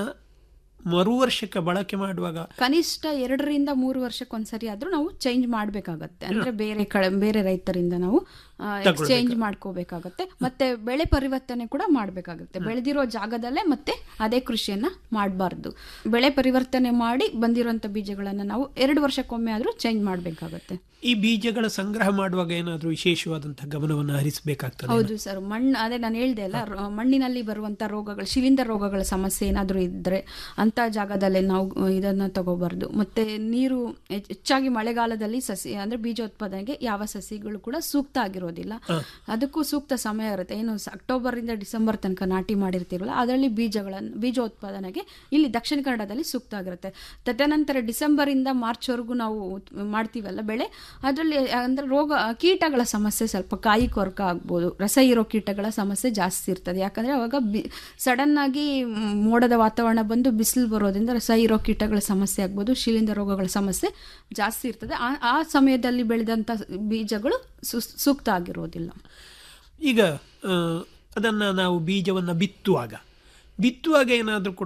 S16: ಮರು ವರ್ಷಕ್ಕೆ ಬಳಕೆ ಮಾಡುವಾಗ
S17: ಕನಿಷ್ಠ ಎರಡರಿಂದ ಮೂರು ವರ್ಷಕ್ಕೊಂದ್ಸರಿ ಆದ್ರೂ ನಾವು ಚೇಂಜ್ ಮಾಡ್ಬೇಕಾಗತ್ತೆ ಅಂದ್ರೆ ಬೇರೆ ಕಡೆ ಬೇರೆ ರೈತರಿಂದ ನಾವು ಎಕ್ಸ್ಚೇಂಜ್ ಮಾಡ್ಕೋಬೇಕಾಗತ್ತೆ ಮತ್ತೆ ಬೆಳೆ ಪರಿವರ್ತನೆ ಕೂಡ ಮಾಡ್ಬೇಕಾಗತ್ತೆ ಬೆಳೆದಿರೋ ಜಾಗದಲ್ಲೇ ಮತ್ತೆ ಅದೇ ಕೃಷಿಯನ್ನ ಮಾಡಬಾರ್ದು ಬೆಳೆ ಪರಿವರ್ತನೆ ಮಾಡಿ ಬಂದಿರುವಂತ ಬೀಜಗಳನ್ನ ನಾವು ಎರಡು ವರ್ಷಕ್ಕೊಮ್ಮೆ ಆದ್ರೂ ಚೇಂಜ್ ಮಾಡ್ಬೇಕಾಗತ್ತೆ
S16: ಈ ಬೀಜಗಳ ಸಂಗ್ರಹ ಮಾಡುವಾಗ ಏನಾದರೂ ವಿಶೇಷವಾದಂತಹ ಗಮನವನ್ನು ಹರಿಸಬೇಕಾಗ್ತದೆ
S17: ಹೌದು ಸರ್ ಮಣ್ಣು ಅದೇ ನಾನು ಹೇಳ್ದೆ ಅಲ್ಲ ರ- ಮಣ್ಣಿನಲ್ಲಿ ಬರುವಂತ ರೋಗಗಳು ಶಿಲೀಂಧ್ರ ರೋಗಗಳ ಸಮಸ್ಯೆ ಏನಾದರೂ ಇದ್ರೆ ಅಂತ ಜಾಗದಲ್ಲೇ ನಾವು ಅಹ್, ಇದನ್ನ ತಗೋಬಾರ್ದು ಮತ್ತೆ ನೀರು ಹೆಚ್- ಹೆಚ್ಚಾಗಿ ಮಳೆಗಾಲದಲ್ಲಿ ಸಸಿ ಅಂದ್ರೆ ಬೀಜೋತ್ಪಾದನೆಗೆ ಯಾವ ಸಸಿಗಳು ಕೂಡ ಸೂಕ್ತ ಆಗಿರೋದಿಲ್ಲ ಅದಕ್ಕೂ ಸೂಕ್ತ ಸಮಯ ಇರುತ್ತೆ ಏನು ಸ- ಅಕ್ಟೋಬರ್ ಇಂದ ಡಿಸೆಂಬರ್ ತನಕ ನಾಟಿ ಮಾಡಿರ್ತೀವಲ್ಲ ಅದರಲ್ಲಿ ಬೀಜಗಳನ್ನು ಬೀಜೋತ್ಪಾದನೆಗೆ ಇಲ್ಲಿ ದಕ್ಷಿಣ ಕನ್ನಡದಲ್ಲಿ ಸೂಕ್ತ ಆಗಿರುತ್ತೆ ತದನಂತರ ಡಿಸೆಂಬರ್ ಇಂದ ಮಾರ್ಚ್ ವರೆಗೂ ನಾವು ಉತ್- ಮಾಡ್ತೀವಲ್ಲ ಬೆಳೆ ಅದರಲ್ಲಿ ಅಂದ್ರೆ ರೋಗ ಕೀಟಗಳ ಸಮಸ್ಯೆ ಸ್ವಲ್ಪ ಕಾಯಿ ಕೊರಕ ಆಗ್ಬೋದು ರಸ ಇರೋ ಕೀಟಗಳ ಸಮಸ್ಯೆ ಜಾಸ್ತಿ ಇರ್ತದೆ ಯಾಕಂದ್ರೆ ಅವಾಗ ಬಿ ಸಡನ್ ಆಗಿ ಮ್, ಮೋಡದ ವಾತಾವರಣ ಬಂದು ಬಿಸಿಲು ಬರೋದ್ರಿಂದ ರಸ ಇರೋ ಕೀಟಗಳ ಸಮಸ್ಯೆ ಆಗ್ಬೋದು ಶಿಲೀಂಧ್ರ ರೋಗಗಳ ಸಮಸ್ಯೆ ಜಾಸ್ತಿ ಇರ್ತದೆ ಆ- ಆ ಸಮಯದಲ್ಲಿ ಬೆಳೆದಂತ ಬೀಜಗಳು ಸು- ಸೂಕ್ತ ಆಗಿರೋದಿಲ್ಲ
S16: ಈಗ ಆ, ಅದನ್ನ ನಾವು ಬೀಜವನ್ನು ಬಿತ್ತುವಾಗ ಬಿತ್ತುವಾಗ ಏನಾದರೂ ಕೂಡ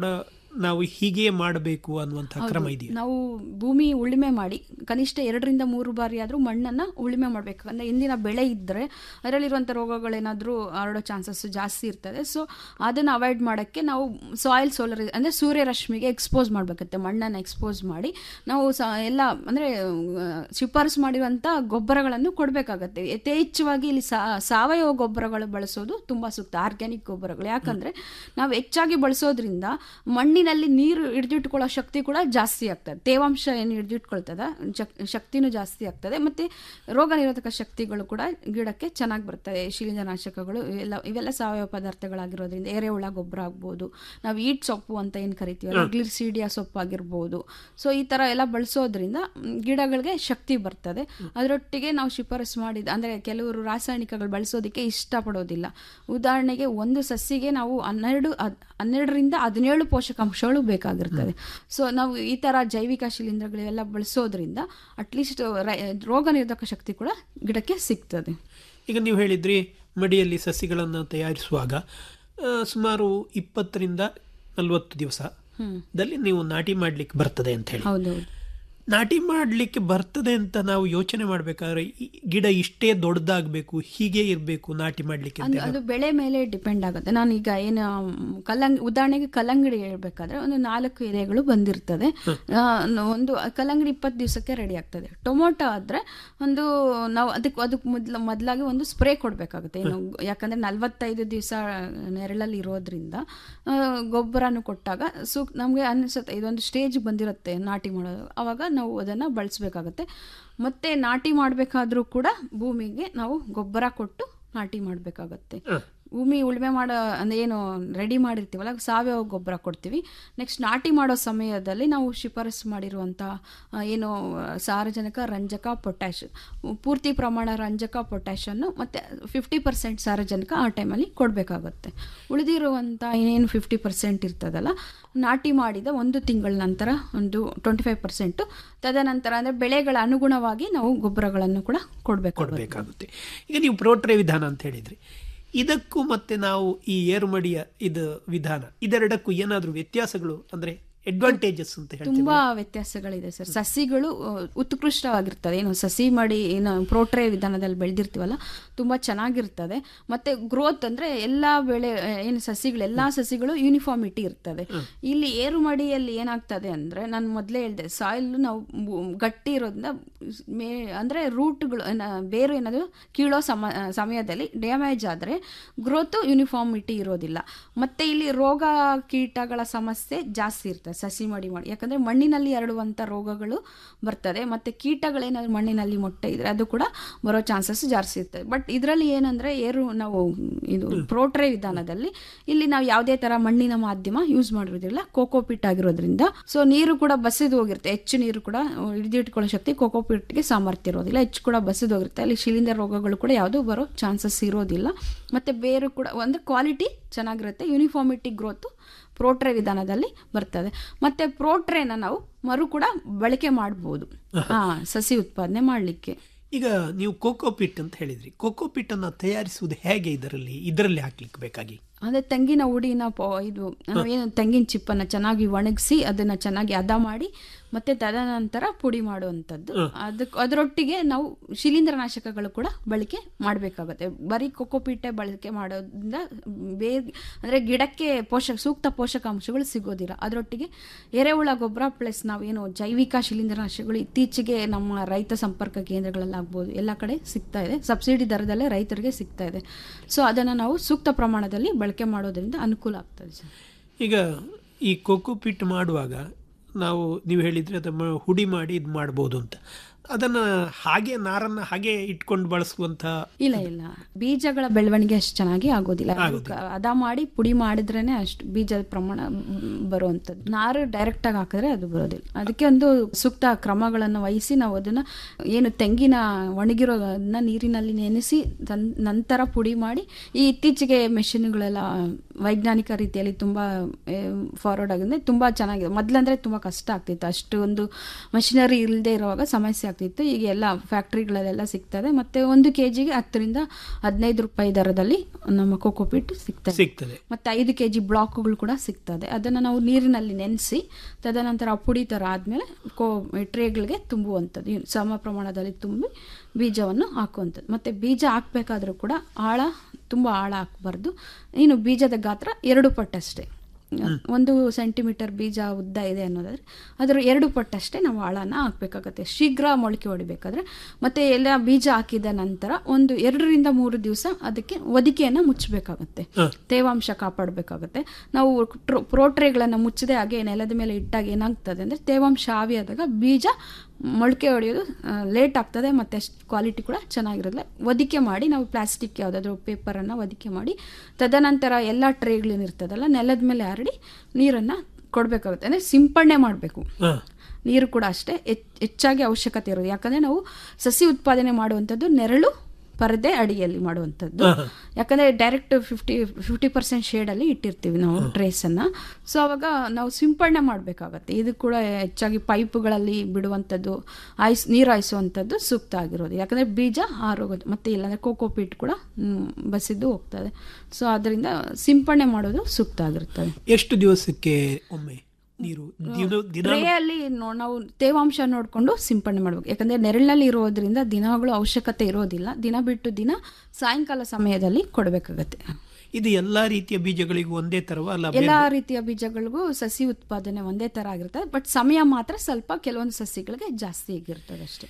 S16: ನಾವು ಹೀಗೆ ಮಾಡಬೇಕು ಅನ್ನುವಂಥ ಕ್ರಮ
S17: ಹೌದು.
S16: ಇದೆಯಾ
S17: ನಾವು ಭೂಮಿ ಉಳುಮೆ ಮಾಡಿ ಕನಿಷ್ಠ ಎರಡರಿಂದ ಮೂರು ಬಾರಿ ಆದ್ರೂ ಮಣ್ಣನ್ನ ಉಳುಮೆ ಮಾಡಬೇಕು ಅಂದ್ರೆ ಇಂದಿನ ಬೆಳೆ ಇದ್ದರೆ ಅದರಲ್ಲಿರುವಂಥ ರೋಗಗಳೇನಾದರೂ ಹರಡೋ ಚಾನ್ಸಸ್ ಜಾಸ್ತಿ ಇರ್ತದೆ ಸೊ ಅದನ್ನು ಅವಾಯ್ಡ್ ಮಾಡೋಕ್ಕೆ ನಾವು ಸಾಯಿಲ್ ಸೋಲರ್ ಅಂದರೆ ಸೂರ್ಯರಶ್ಮಿಗೆ ಎಕ್ಸ್ಪೋಸ್ ಮಾಡಬೇಕತ್ತೆ ಮಣ್ಣನ್ನು ಎಕ್ಸ್ಪೋಸ್ ಮಾಡಿ ನಾವು ಸ ಎಲ್ಲ ಅಂದರೆ ಶಿಫಾರಸು ಮಾಡಿರುವಂಥ ಗೊಬ್ಬರಗಳನ್ನು ಕೊಡಬೇಕಾಗತ್ತೆ ಯಥೇಚ್ಛವಾಗಿ ಇಲ್ಲಿ ಸಾ- ಸಾವಯವ ಗೊಬ್ಬರಗಳು ಬಳಸೋದು ತುಂಬ ಸೂಕ್ತ ಆರ್ಗ್ಯಾನಿಕ್ ಗೊಬ್ಬರಗಳು ಯಾಕಂದರೆ ನಾವು ಹೆಚ್ಚಾಗಿ ಬಳಸೋದ್ರಿಂದ ಮಣ್ಣಿನಲ್ಲಿ ನೀರು ಹಿಡಿದಿಟ್ಕೊಳ್ಳೋ ಶಕ್ತಿ ಕೂಡ ಜಾಸ್ತಿ ಆಗ್ತದೆ ತೇವಾಂಶ ಏನು ಹಿಡಿದಿಟ್ಕೊಳ್ತದೆ ಶಕ್- ಶಕ್ತಿನೂ ಜಾಸ್ತಿ ಆಗ್ತದೆ ಮತ್ತು ರೋಗ ನಿರೋಧಕ ಶಕ್ತಿಗಳು ಕೂಡ ಗಿಡಕ್ಕೆ ಚೆನ್ನಾಗಿ ಬರ್ತದೆ ಶಿಲೀಂಧ್ರನಾಶಕಗಳು ಇವೆಲ್ಲ ಇವೆಲ್ಲ ಸಾವಯವ ಪದಾರ್ಥಗಳಾಗಿರೋದ್ರಿಂದ ಎರೆಹುಳ ಗೊಬ್ಬರ ಆಗ್ಬೋದು ನಾವು ಈಟ್ ಸೊಪ್ಪು ಅಂತ ಏನು ಕರಿತೀವಲ್ಲ
S16: ಹ್ಮ್.
S17: ಗ್ಲಿರ್ಸೀಡಿಯಾ ಸೊಪ್ಪು ಆಗಿರ್ಬೋದು ಸೊ ಈ ಥರ ಎಲ್ಲ ಬಳಸೋದ್ರಿಂದ ಮ್, ಗಿಡಗಳಿಗೆ ಶಕ್ತಿ ಬರ್ತದೆ ಅದರೊಟ್ಟಿಗೆ ನಾವು ಶಿಫಾರಸು ಮಾಡಿದ ಅಂದರೆ ಕೆಲವರು ರಾಸಾಯನಿಕಗಳು ಬಳಸೋದಕ್ಕೆ ಇಷ್ಟಪಡೋದಿಲ್ಲ ಉದಾಹರಣೆಗೆ ಒಂದು ಸಸಿಗೆ ನಾವು ಹನ್ನೆರಡು ಹದ್- ಹನ್ನೆರಡರಿಂದ ಹದಿನೇಳು ಪೋಷಕಾಂಶಗಳು ಬೇಕಾಗಿರ್ತದೆ ಸೊ ನಾವು ಈ ಥರ ಜೈವಿಕ ಶಿಲೀಂಧ್ರಗಳೆಲ್ಲ ಬಳಸೋದ್ರಿಂದ ಅಟ್ಲೀಸ್ಟ್ ರೋಗ ನಿರೋಧಕ ಶಕ್ತಿ ಕೂಡ ಗಿಡಕ್ಕೆ ಸಿಗ್ತದೆ
S16: ಈಗ ನೀವು ಹೇಳಿದ್ರಿ ಮಡಿಯಲ್ಲಿ ಸಸಿಗಳನ್ನು ತಯಾರಿಸುವಾಗ ಆ, ಸುಮಾರು ಇಪ್ಪತ್ತರಿಂದ ನಲವತ್ತು ದಿವಸ
S17: ಹ್ಮ್.
S16: ದಲ್ಲಿ ನೀವು ನಾಟಿ ಮಾಡ್ಲಿಕ್ಕೆ ಬರ್ತದೆ ಅಂತ ಹೇಳಿ
S17: ಹೌದೌದು
S16: ನಾಟಿ ಮಾಡಲಿಕ್ಕೆ ಬರ್ತದೆ ಅಂತ ನಾವು ಯೋಚನೆ ಮಾಡಬೇಕಾದ್ರೆ ಗಿಡ ಇಷ್ಟೇ ದೊಡ್ಡದಾಗಬೇಕು ಹೀಗೆ ಇರಬೇಕು ನಾಟಿ ಮಾಡಲಿಕ್ಕೆ ಅಂತ
S17: ಅದು ಅದು ಬೆಳೆ ಮೇಲೆ ಡಿಪೆಂಡ್ ಆಗುತ್ತೆ ನಾನು ಈಗ ಏನು ಕಲ್ಲಂಗ್ ಉದಾಹರಣೆಗೆ ಕಲ್ಲಂಗಡಿ ಹೇಳ್ಬೇಕಾದ್ರೆ ಒಂದು ನಾಲ್ಕು ಎಲೆಗಳು ಬಂದಿರ್ತದೆ ಆ, ಒಂದು ಕಲ್ಲಂಗಡಿ ಇಪ್ಪತ್ತು ದಿವಸಕ್ಕೆ ರೆಡಿ ಆಗ್ತದೆ ಟೊಮೊಟೊ ಆದ್ರೆ ಒಂದು ನಾವು ಅದಕ್ಕೆ ಅದಕ್ಕೆ ಮೊದ್ಲು ಮೊದಲಾಗಿ ಒಂದು ಸ್ಪ್ರೇ ಕೊಡಬೇಕಾಗುತ್ತೆ ಏನು ಯಾಕಂದ್ರೆ ನಲವತ್ತೈದು ದಿವಸ ನೆರಳಲ್ಲಿ ಇರೋದ್ರಿಂದ ಆ, ಗೊಬ್ಬರನು ಕೊಟ್ಟಾಗ ಸೂಕ್ ನಮಗೆ ಅನಿಸುತ್ತೆ ಇದೊಂದು ಸ್ಟೇಜ್ ಬಂದಿರುತ್ತೆ ನಾಟಿ ಮಾಡೋದು ಅವಾಗ ನಾವು ಅದನ್ನು ಬಳಸಬೇಕಾಗತ್ತೆ ಮತ್ತೆ ನಾಟಿ ಮಾಡಬೇಕಾದ್ರೂ ಕೂಡ ಭೂಮಿಗೆ ನಾವು ಗೊಬ್ಬರ ಕೊಟ್ಟು ನಾಟಿ ಮಾಡಬೇಕಾಗತ್ತೆ ಭೂಮಿ ಉಳುಮೆ ಮಾಡೋ ಅಂದ್ರೆ ಏನು ರೆಡಿ ಮಾಡಿರ್ತೀವಲ್ಲ ಸಾವಯವ ಗೊಬ್ಬರ ಕೊಡ್ತೀವಿ ನೆಕ್ಸ್ಟ್ ನಾಟಿ ಮಾಡೋ ಸಮಯದಲ್ಲಿ ನಾವು ಶಿಫಾರಸು ಮಾಡಿರುವಂಥ ಆ, ಏನು ಸಾರಜನಕ ರಂಜಕ ಪೊಟ್ಯಾಶ್ ಪೂರ್ತಿ ಪ್ರಮಾಣ ರಂಜಕ ಪೊಟ್ಯಾಶನ್ನು ಮತ್ತು ಫಿಫ್ಟಿ ಪರ್ಸೆಂಟ್ ಸಾರಜನಕ ಆ ಟೈಮಲ್ಲಿ ಕೊಡಬೇಕಾಗುತ್ತೆ ಉಳಿದಿರುವಂಥ ಏನೇನು ಫಿಫ್ಟಿ ಪರ್ಸೆಂಟ್ ಇರ್ತದಲ್ಲ ನಾಟಿ ಮಾಡಿದ ಒಂದು ತಿಂಗಳ ನಂತರ ಒಂದು ಟ್ವೆಂಟಿ ಫೈವ್ ಪರ್ಸೆಂಟು ತದನಂತರ ಅಂದರೆ ಬೆಳೆಗಳ ಅನುಗುಣವಾಗಿ ನಾವು ಗೊಬ್ಬರಗಳನ್ನು ಕೂಡ ಕೊಡಬೇಕು
S16: ಕೊಡಬೇಕಾಗುತ್ತೆ ಈಗ ನೀವು ಪ್ರೋಟ್ರೆ ವಿಧಾನ ಅಂತ ಹೇಳಿದ್ರಿ ಇದಕ್ಕೂ ಮತ್ತೆ ನಾವು ಈ ಏರುಮಡಿಯ ಇದು ವಿಧಾನ ಇದೆರಡಕ್ಕೂ ಏನಾದರೂ ವ್ಯತ್ಯಾಸಗಳು ಅಂದ್ರೆ ಅಡ್ವಾಂಟೇಜಸ್ ಅಂತ ಹೇಳ್ತೀವಿ
S17: ತುಂಬಾ ವ್ಯತ್ಯಾಸಗಳಿದೆ ಸರ್ ಸಸಿಗಳು ಆ, ಉತ್ಕೃಷ್ಟವಾಗಿರ್ತದೆ ಏನು ಸಸಿ ಮಾಡಿ ಏನು ಪ್ರೋಟ್ರೆ ವಿಧಾನದಲ್ಲಿ ಬೆಳೆದಿರ್ತೀವಲ್ಲ ತುಂಬಾ ಚೆನ್ನಾಗಿರ್ತದೆ ಮತ್ತೆ ಗ್ರೋತ್ ಅಂದ್ರೆ ಎಲ್ಲಾ ಬೆಳೆ ಆ, ಏನು ಸಸಿಗಳು ಎಲ್ಲಾ ಸಸಿಗಳು ಯೂನಿಫಾರ್ಮಿಟಿ ಇರ್ತದೆ ಇಲ್ಲಿ ಏರು ಮಡಿಯಲ್ಲಿ ಏನಾಗ್ತದೆ ಅಂದ್ರೆ ನಾನು ಮೊದಲೇ ಹೇಳಿದೆ ಸಾಯಿಲ್ ನಾವು ಬು- ಗಟ್ಟಿ ಇರೋದ್ರಿಂದ ಮೇ ಅಂದ್ರೆ ರೂಟ್ಗಳು ಬೇರು ಏನಾದ್ರು ಕೀಳೋ ಸಮ ಸಮಯದಲ್ಲಿ ಡ್ಯಾಮೇಜ್ ಆದರೆ ಗ್ರೋತು ಯೂನಿಫಾರ್ಮಿಟಿ ಇರೋದಿಲ್ಲ ಮತ್ತೆ ಇಲ್ಲಿ ರೋಗ ಕೀಟಗಳ ಸಮಸ್ಯೆ ಜಾಸ್ತಿ ಇರ್ತದೆ ಸಸಿ ಮಡಿ ಮಾಡಿ ಯಾಕಂದ್ರೆ ಮಣ್ಣಿನಲ್ಲಿ ಹರಡುವಂಥ ರೋಗಗಳು ಬರ್ತದೆ ಮತ್ತೆ ಕೀಟಗಳೇನಾದ್ರು ಮಣ್ಣಿನಲ್ಲಿ ಮೊಟ್ಟೆ ಇದ್ರೆ ಅದು ಕೂಡ ಬರೋ ಚಾನ್ಸಸ್ ಜಾಸ್ತಿ ಇರ್ತದೆ ಬಟ್ ಇದರಲ್ಲಿ ಏನಂದ್ರೆ ಏರು ನಾವು ಇದು ಪ್ರೋಟ್ರೆ ವಿಧಾನದಲ್ಲಿ ಇಲ್ಲಿ ನಾವು ಯಾವುದೇ ತರ ಮಣ್ಣಿನ ಮಾಧ್ಯಮ ಯೂಸ್ ಮಾಡಿರೋದಿಲ್ಲ ಕೋಕೋಪಿಟ್ ಆಗಿರೋದ್ರಿಂದ ಸೊ ನೀರು ಕೂಡ ಬಸಿದು ಹೋಗಿರುತ್ತೆ ಹೆಚ್ಚು ನೀರು ಕೂಡ ಹಿಡಿದಿಟ್ಕೊಳ್ಳೋ ಶಕ್ತಿ ಕೋಕೋಪಿಟ್ಗೆ ಸಾಮರ್ಥ್ಯ ಇರೋದಿಲ್ಲ ಹೆಚ್ಚು ಕೂಡ ಬಸಿದು ಹೋಗಿರುತ್ತೆ ಅಲ್ಲಿ ಶಿಲೀಂಧ್ರ ರೋಗಗಳು ಕೂಡ ಯಾವುದೂ ಬರೋ ಚಾನ್ಸಸ್ ಇರೋದಿಲ್ಲ ಮತ್ತೆ ಬೇರು ಕೂಡ ಅಂದ್ರೆ ಕ್ವಾಲಿಟಿ ಚೆನ್ನಾಗಿರುತ್ತೆ ಯೂನಿಫಾರ್ಮಿಟಿ ಗ್ರೋತ್ ಪ್ರೋಟ್ರೆ ವಿಧಾನದಲ್ಲಿ ಬರ್ತದೆ ಮತ್ತೆ ಪ್ರೋಟ್ರೆನ ನಾವು ಮರು ಕೂಡ ಬಳಕೆ ಮಾಡ್ಬೋದು ಹಾ ಸಸಿ ಉತ್ಪಾದನೆ ಮಾಡಲಿಕ್ಕೆ
S16: ಈಗ ನೀವು ಕೋಕೋಪಿಟ್ ಅಂತ ಹೇಳಿದ್ರಿ ಕೋಕೋಪಿಟ್ ಅನ್ನ ತಯಾರಿಸುವುದು ಹೇಗೆ ಇದರಲ್ಲಿ ಇದರಲ್ಲಿ ಹಾಕ್ಲಿಕ್ಕೆ ಬೇಕಾಗಿ
S17: ಅದೇ ತೆಂಗಿನ ಹುಡಿನ ಪೊ ಇದು ಏನು ತೆಂಗಿನ ಚಿಪ್ಪನ್ನು ಚೆನ್ನಾಗಿ ಒಣಗಿಸಿ ಅದನ್ನ ಚೆನ್ನಾಗಿ ಹದ ಮಾಡಿ ಮತ್ತೆ ತದನಂತರ ಪುಡಿ ಮಾಡುವಂಥದ್ದು ಅದಕ್ಕೆ ಅದರೊಟ್ಟಿಗೆ ನಾವು ಶಿಲೀಂಧ್ರನಾಶಕಗಳು ಕೂಡ ಬಳಕೆ ಮಾಡಬೇಕಾಗುತ್ತೆ ಬರೀ ಕೊಕೋಪೀಟೆ ಬಳಕೆ ಮಾಡೋದ್ರಿಂದ ಬೇ ಅಂದರೆ ಗಿಡಕ್ಕೆ ಪೋಷಕ ಸೂಕ್ತ ಪೋಷಕಾಂಶಗಳು ಸಿಗೋದಿಲ್ಲ ಅದರೊಟ್ಟಿಗೆ ಎರೆಹುಳ ಗೊಬ್ಬರ ಪ್ಲಸ್ ನಾವೇನು ಜೈವಿಕ ಶಿಲೀಂಧ್ರನಾಶಕಗಳು ಇತ್ತೀಚೆಗೆ ನಮ್ಮ ರೈತ ಸಂಪರ್ಕ ಕೇಂದ್ರಗಳಲ್ಲಾಗ್ಬೋದು ಎಲ್ಲ ಕಡೆ ಸಿಗ್ತಾ ಇದೆ ಸಬ್ಸಿಡಿ ದರದಲ್ಲೇ ರೈತರಿಗೆ ಸಿಗ್ತಾ ಇದೆ ಸೊ ಅದನ್ನು ನಾವು ಸೂಕ್ತ ಪ್ರಮಾಣದಲ್ಲಿ ಬಳಕೆ ಮಾಡೋದ್ರಿಂದ ಅನುಕೂಲ ಆಗ್ತದೆ ಸರ್
S16: ಈಗ ಈ ಕೋಕೋಪಿಟ್ ಮಾಡುವಾಗ ನಾವು ನೀವು ಹೇಳಿದ್ರೆ ಅದನ್ನ ಹುಡಿ ಮಾಡಿ ಇದು ಮಾಡ್ಬೋದು ಅಂತ ಅದನ್ನ ಹಾಗೆ ನಾರನ್ನ ಹಾಗೆ ಇಟ್ಕೊಂಡು ಬಳಸುವಂತ
S17: ಇಲ್ಲ ಇಲ್ಲ ಬೀಜಗಳ ಬೆಳವಣಿಗೆ ಅಷ್ಟು ಚೆನ್ನಾಗಿ ಆಗೋದಿಲ್ಲ ಅದು ಕ- ಹದ ಮಾಡಿ ಪುಡಿ ಮಾಡಿದ್ರೇನೆ ಅಷ್ಟು ಬೀಜದ ಪ್ರಮಾಣ ಬರುವಂಥದ್ದು ನಾರು ಡೈರೆಕ್ಟ್ ಆಗಿ ಹಾಕಿದ್ರೆ ಅದು ಬರೋದಿಲ್ಲ ಅದಕ್ಕೆ ಒಂದು ಸೂಕ್ತ ಕ್ರಮಗಳನ್ನು ವಹಿಸಿ ನಾವು ಅದನ್ನ ಏನು ತೆಂಗಿನ ಒಣಗಿರೋದನ್ನ ನೀರಿನಲ್ಲಿ ನೆನೆಸಿ ತನ್- ನಂತರ ಪುಡಿ ಮಾಡಿ ಈ ಇತ್ತೀಚೆಗೆ ಮೆಷಿನ್ಗಳೆಲ್ಲ ವೈಜ್ಞಾನಿಕ ರೀತಿಯಲ್ಲಿ ತುಂಬ ಫಾರ್ವರ್ಡ್ ಆಗಿದೆ ತುಂಬ ಚೆನ್ನಾಗಿದೆ ಮೊದಲಂದ್ರೆ ತುಂಬ ಕಷ್ಟ ಆಗ್ತಿತ್ತು ಅಷ್ಟು ಒಂದು ಮಷಿನರಿ ಇಲ್ಲದೆ ಇರುವಾಗ ಸಮಸ್ಯೆ ಆಗ್ತಿತ್ತು ಈಗ ಎಲ್ಲ ಫ್ಯಾಕ್ಟ್ರಿಗಳಲ್ಲೆಲ್ಲ ಸಿಗ್ತದೆ ಮತ್ತೆ ಒಂದು ಕೆ ಜಿಗೆ ಹತ್ತರಿಂದ ಹದಿನೈದು ರೂಪಾಯಿ ದರದಲ್ಲಿ ನಮ್ಮ ಕೋಕೋಪೀಟ್ ಸಿಗ್ತದೆ
S16: ಸಿಗ್ತದೆ
S17: ಮತ್ತೆ ಐದು ಕೆ ಜಿ ಬ್ಲಾಕ್ಗಳು ಕೂಡ ಸಿಗ್ತದೆ ಅದನ್ನು ನಾವು ನೀರಿನಲ್ಲಿ ನೆನೆಸಿ ತದನಂತರ ಆ ಪುಡಿ ಥರ ಆದಮೇಲೆ ಕೋ ಟ್ರೇಗಳಿಗೆ ತುಂಬುವಂಥದ್ದು ಇನ್ನು ಸಮ ಪ್ರಮಾಣದಲ್ಲಿ ತುಂಬಿ ಬೀಜವನ್ನು ಹಾಕುವಂಥದ್ದು ಮತ್ತು ಬೀಜ ಹಾಕಬೇಕಾದ್ರೂ ಕೂಡ ಆಳ ತುಂಬ ಆಳ ಹಾಕಬಾರ್ದು ಇನ್ನು ಬೀಜದ ಗಾತ್ರ ಎರಡು ಪಟ್ಟಷ್ಟೇ ಒಂದು ಸೆಂಟಿಮೀಟರ್ ಬೀಜ ಉದ್ದ ಇದೆ ಅನ್ನೋದಾದ್ರೆ ಅದರ ಎರಡು ಪಟ್ಟಷ್ಟೇ ನಾವು ಆಳನ ಹಾಕಬೇಕಾಗತ್ತೆ ಶೀಘ್ರ ಮೊಳಕೆ ಹೊಡಿಬೇಕಾದ್ರೆ ಮತ್ತೆ ಎಲ್ಲ ಬೀಜ ಹಾಕಿದ ನಂತರ ಒಂದು ಎರಡರಿಂದ ಮೂರು ದಿವಸ ಅದಕ್ಕೆ ಒದಿಕೆಯನ್ನು ಮುಚ್ಚಬೇಕಾಗತ್ತೆ ತೇವಾಂಶ ಕಾಪಾಡಬೇಕಾಗತ್ತೆ ನಾವು ಪ್ರೋಟ್ರೇಗಳನ್ನು ಮುಚ್ಚದೆ ಹಾಗೆ ನೆಲದ ಮೇಲೆ ಇಟ್ಟಾಗ ಏನಾಗ್ತದೆ ಅಂದರೆ ತೇವಾಂಶ ಆವಿಯಾದಾಗ ಬೀಜ ಮೊಳಕೆ ಹೊಡೆಯೋದು ಲೇಟ್ ಆಗ್ತದೆ ಮತ್ತು ಕ್ವಾಲಿಟಿ ಕೂಡ ಚೆನ್ನಾಗಿರೋದಿಲ್ಲ ಒದಿಕೆ ಮಾಡಿ ನಾವು ಪ್ಲಾಸ್ಟಿಕ್ ಯಾವುದಾದ್ರೂ ಪೇಪರನ್ನು ಒದಿಕೆ ಮಾಡಿ ತದನಂತರ ಎಲ್ಲ ಟ್ರೇಗಳೇನಿರ್ತದಲ್ಲ ನೆಲದ ಮೇಲೆ ಹರಡಿ ನೀರನ್ನು ಕೊಡಬೇಕಾಗುತ್ತೆ ಅಂದರೆ ಸಿಂಪಡಣೆ ಮಾಡಬೇಕು ನೀರು ಕೂಡ ಅಷ್ಟೇ ಹೆಚ್ ಹೆಚ್ಚಾಗಿ ಅವಶ್ಯಕತೆ ಇರೋದು ಯಾಕಂದರೆ ನಾವು ಸಸಿ ಉತ್ಪಾದನೆ ಮಾಡುವಂಥದ್ದು ನೆರಳು ಪರದೆ ಅಡಿಯಲ್ಲಿ ಮಾಡುವಂಥದ್ದು ಯಾಕಂದರೆ ಡೈರೆಕ್ಟ್ ಫಿಫ್ಟಿ ಫಿಫ್ಟಿ ಪರ್ಸೆಂಟ್ ಶೇಡಲ್ಲಿ ಇಟ್ಟಿರ್ತೀವಿ ನಾವು ಟ್ರೇಸನ್ನು ಸೊ ಅವಾಗ ನಾವು ಸಿಂಪಡಣೆ ಮಾಡಬೇಕಾಗತ್ತೆ ಇದು ಕೂಡ ಹೆಚ್ಚಾಗಿ ಪೈಪುಗಳಲ್ಲಿ ಬಿಡುವಂಥದ್ದು ಐಸ್ ನೀರು ಹಾಯಿಸುವಂಥದ್ದು ಸೂಕ್ತ ಆಗಿರೋದು ಯಾಕಂದರೆ ಬೀಜ ಆರೋಗೋದು ಮತ್ತು ಇಲ್ಲಾಂದರೆ ಕೋಕೋಪೀಟ್ ಕೂಡ ಮ್, ಬಸಿದ್ದು ಹೋಗ್ತದೆ ಸೊ ಅದರಿಂದ ಸಿಂಪಡಣೆ ಮಾಡೋದು ಸೂಕ್ತ ಆಗಿರ್ತದೆ
S16: ಎಷ್ಟು ದಿವಸಕ್ಕೆ ಒಮ್ಮೆ ನೀರು ದಿನ ದಿನ
S17: ಟ್ರೇಯಲ್ಲಿ ನೋ- ನಾವು ತೇವಾಂಶ ನೋಡಿಕೊಂಡು ಸಿಂಪಡಣೆ ಮಾಡಬೇಕು ಯಾಕಂದ್ರೆ ನೆರಳಿನಲ್ಲಿ ಇರೋದ್ರಿಂದ ದಿನಗಳು ಅವಶ್ಯಕತೆ ಇರೋದಿಲ್ಲ ದಿನ ಬಿಟ್ಟು ದಿನ ಸಾಯಂಕಾಲ ಸಮಯದಲ್ಲಿ ಕೊಡಬೇಕಾಗತ್ತೆ
S16: ಇದು ಎಲ್ಲಾ ರೀತಿಯ ಬೀಜಗಳಿಗೂ ಒಂದೇ ತರವ ಅಲ್ಲ ಬೇರೆ-
S17: ಎಲ್ಲಾ ರೀತಿಯ ಬೀಜಗಳಿಗೂ ಸಸಿ ಉತ್ಪಾದನೆ ಒಂದೇ ತರ ಆಗಿರ್ತದೆ ಬಟ್ ಸಮಯ ಮಾತ್ರ ಸ್ವಲ್ಪ ಕೆಲವೊಂದು ಸಸಿಗಳಿಗೆ ಜಾಸ್ತಿ ಆಗಿರ್ತದೆ ಅಷ್ಟೇ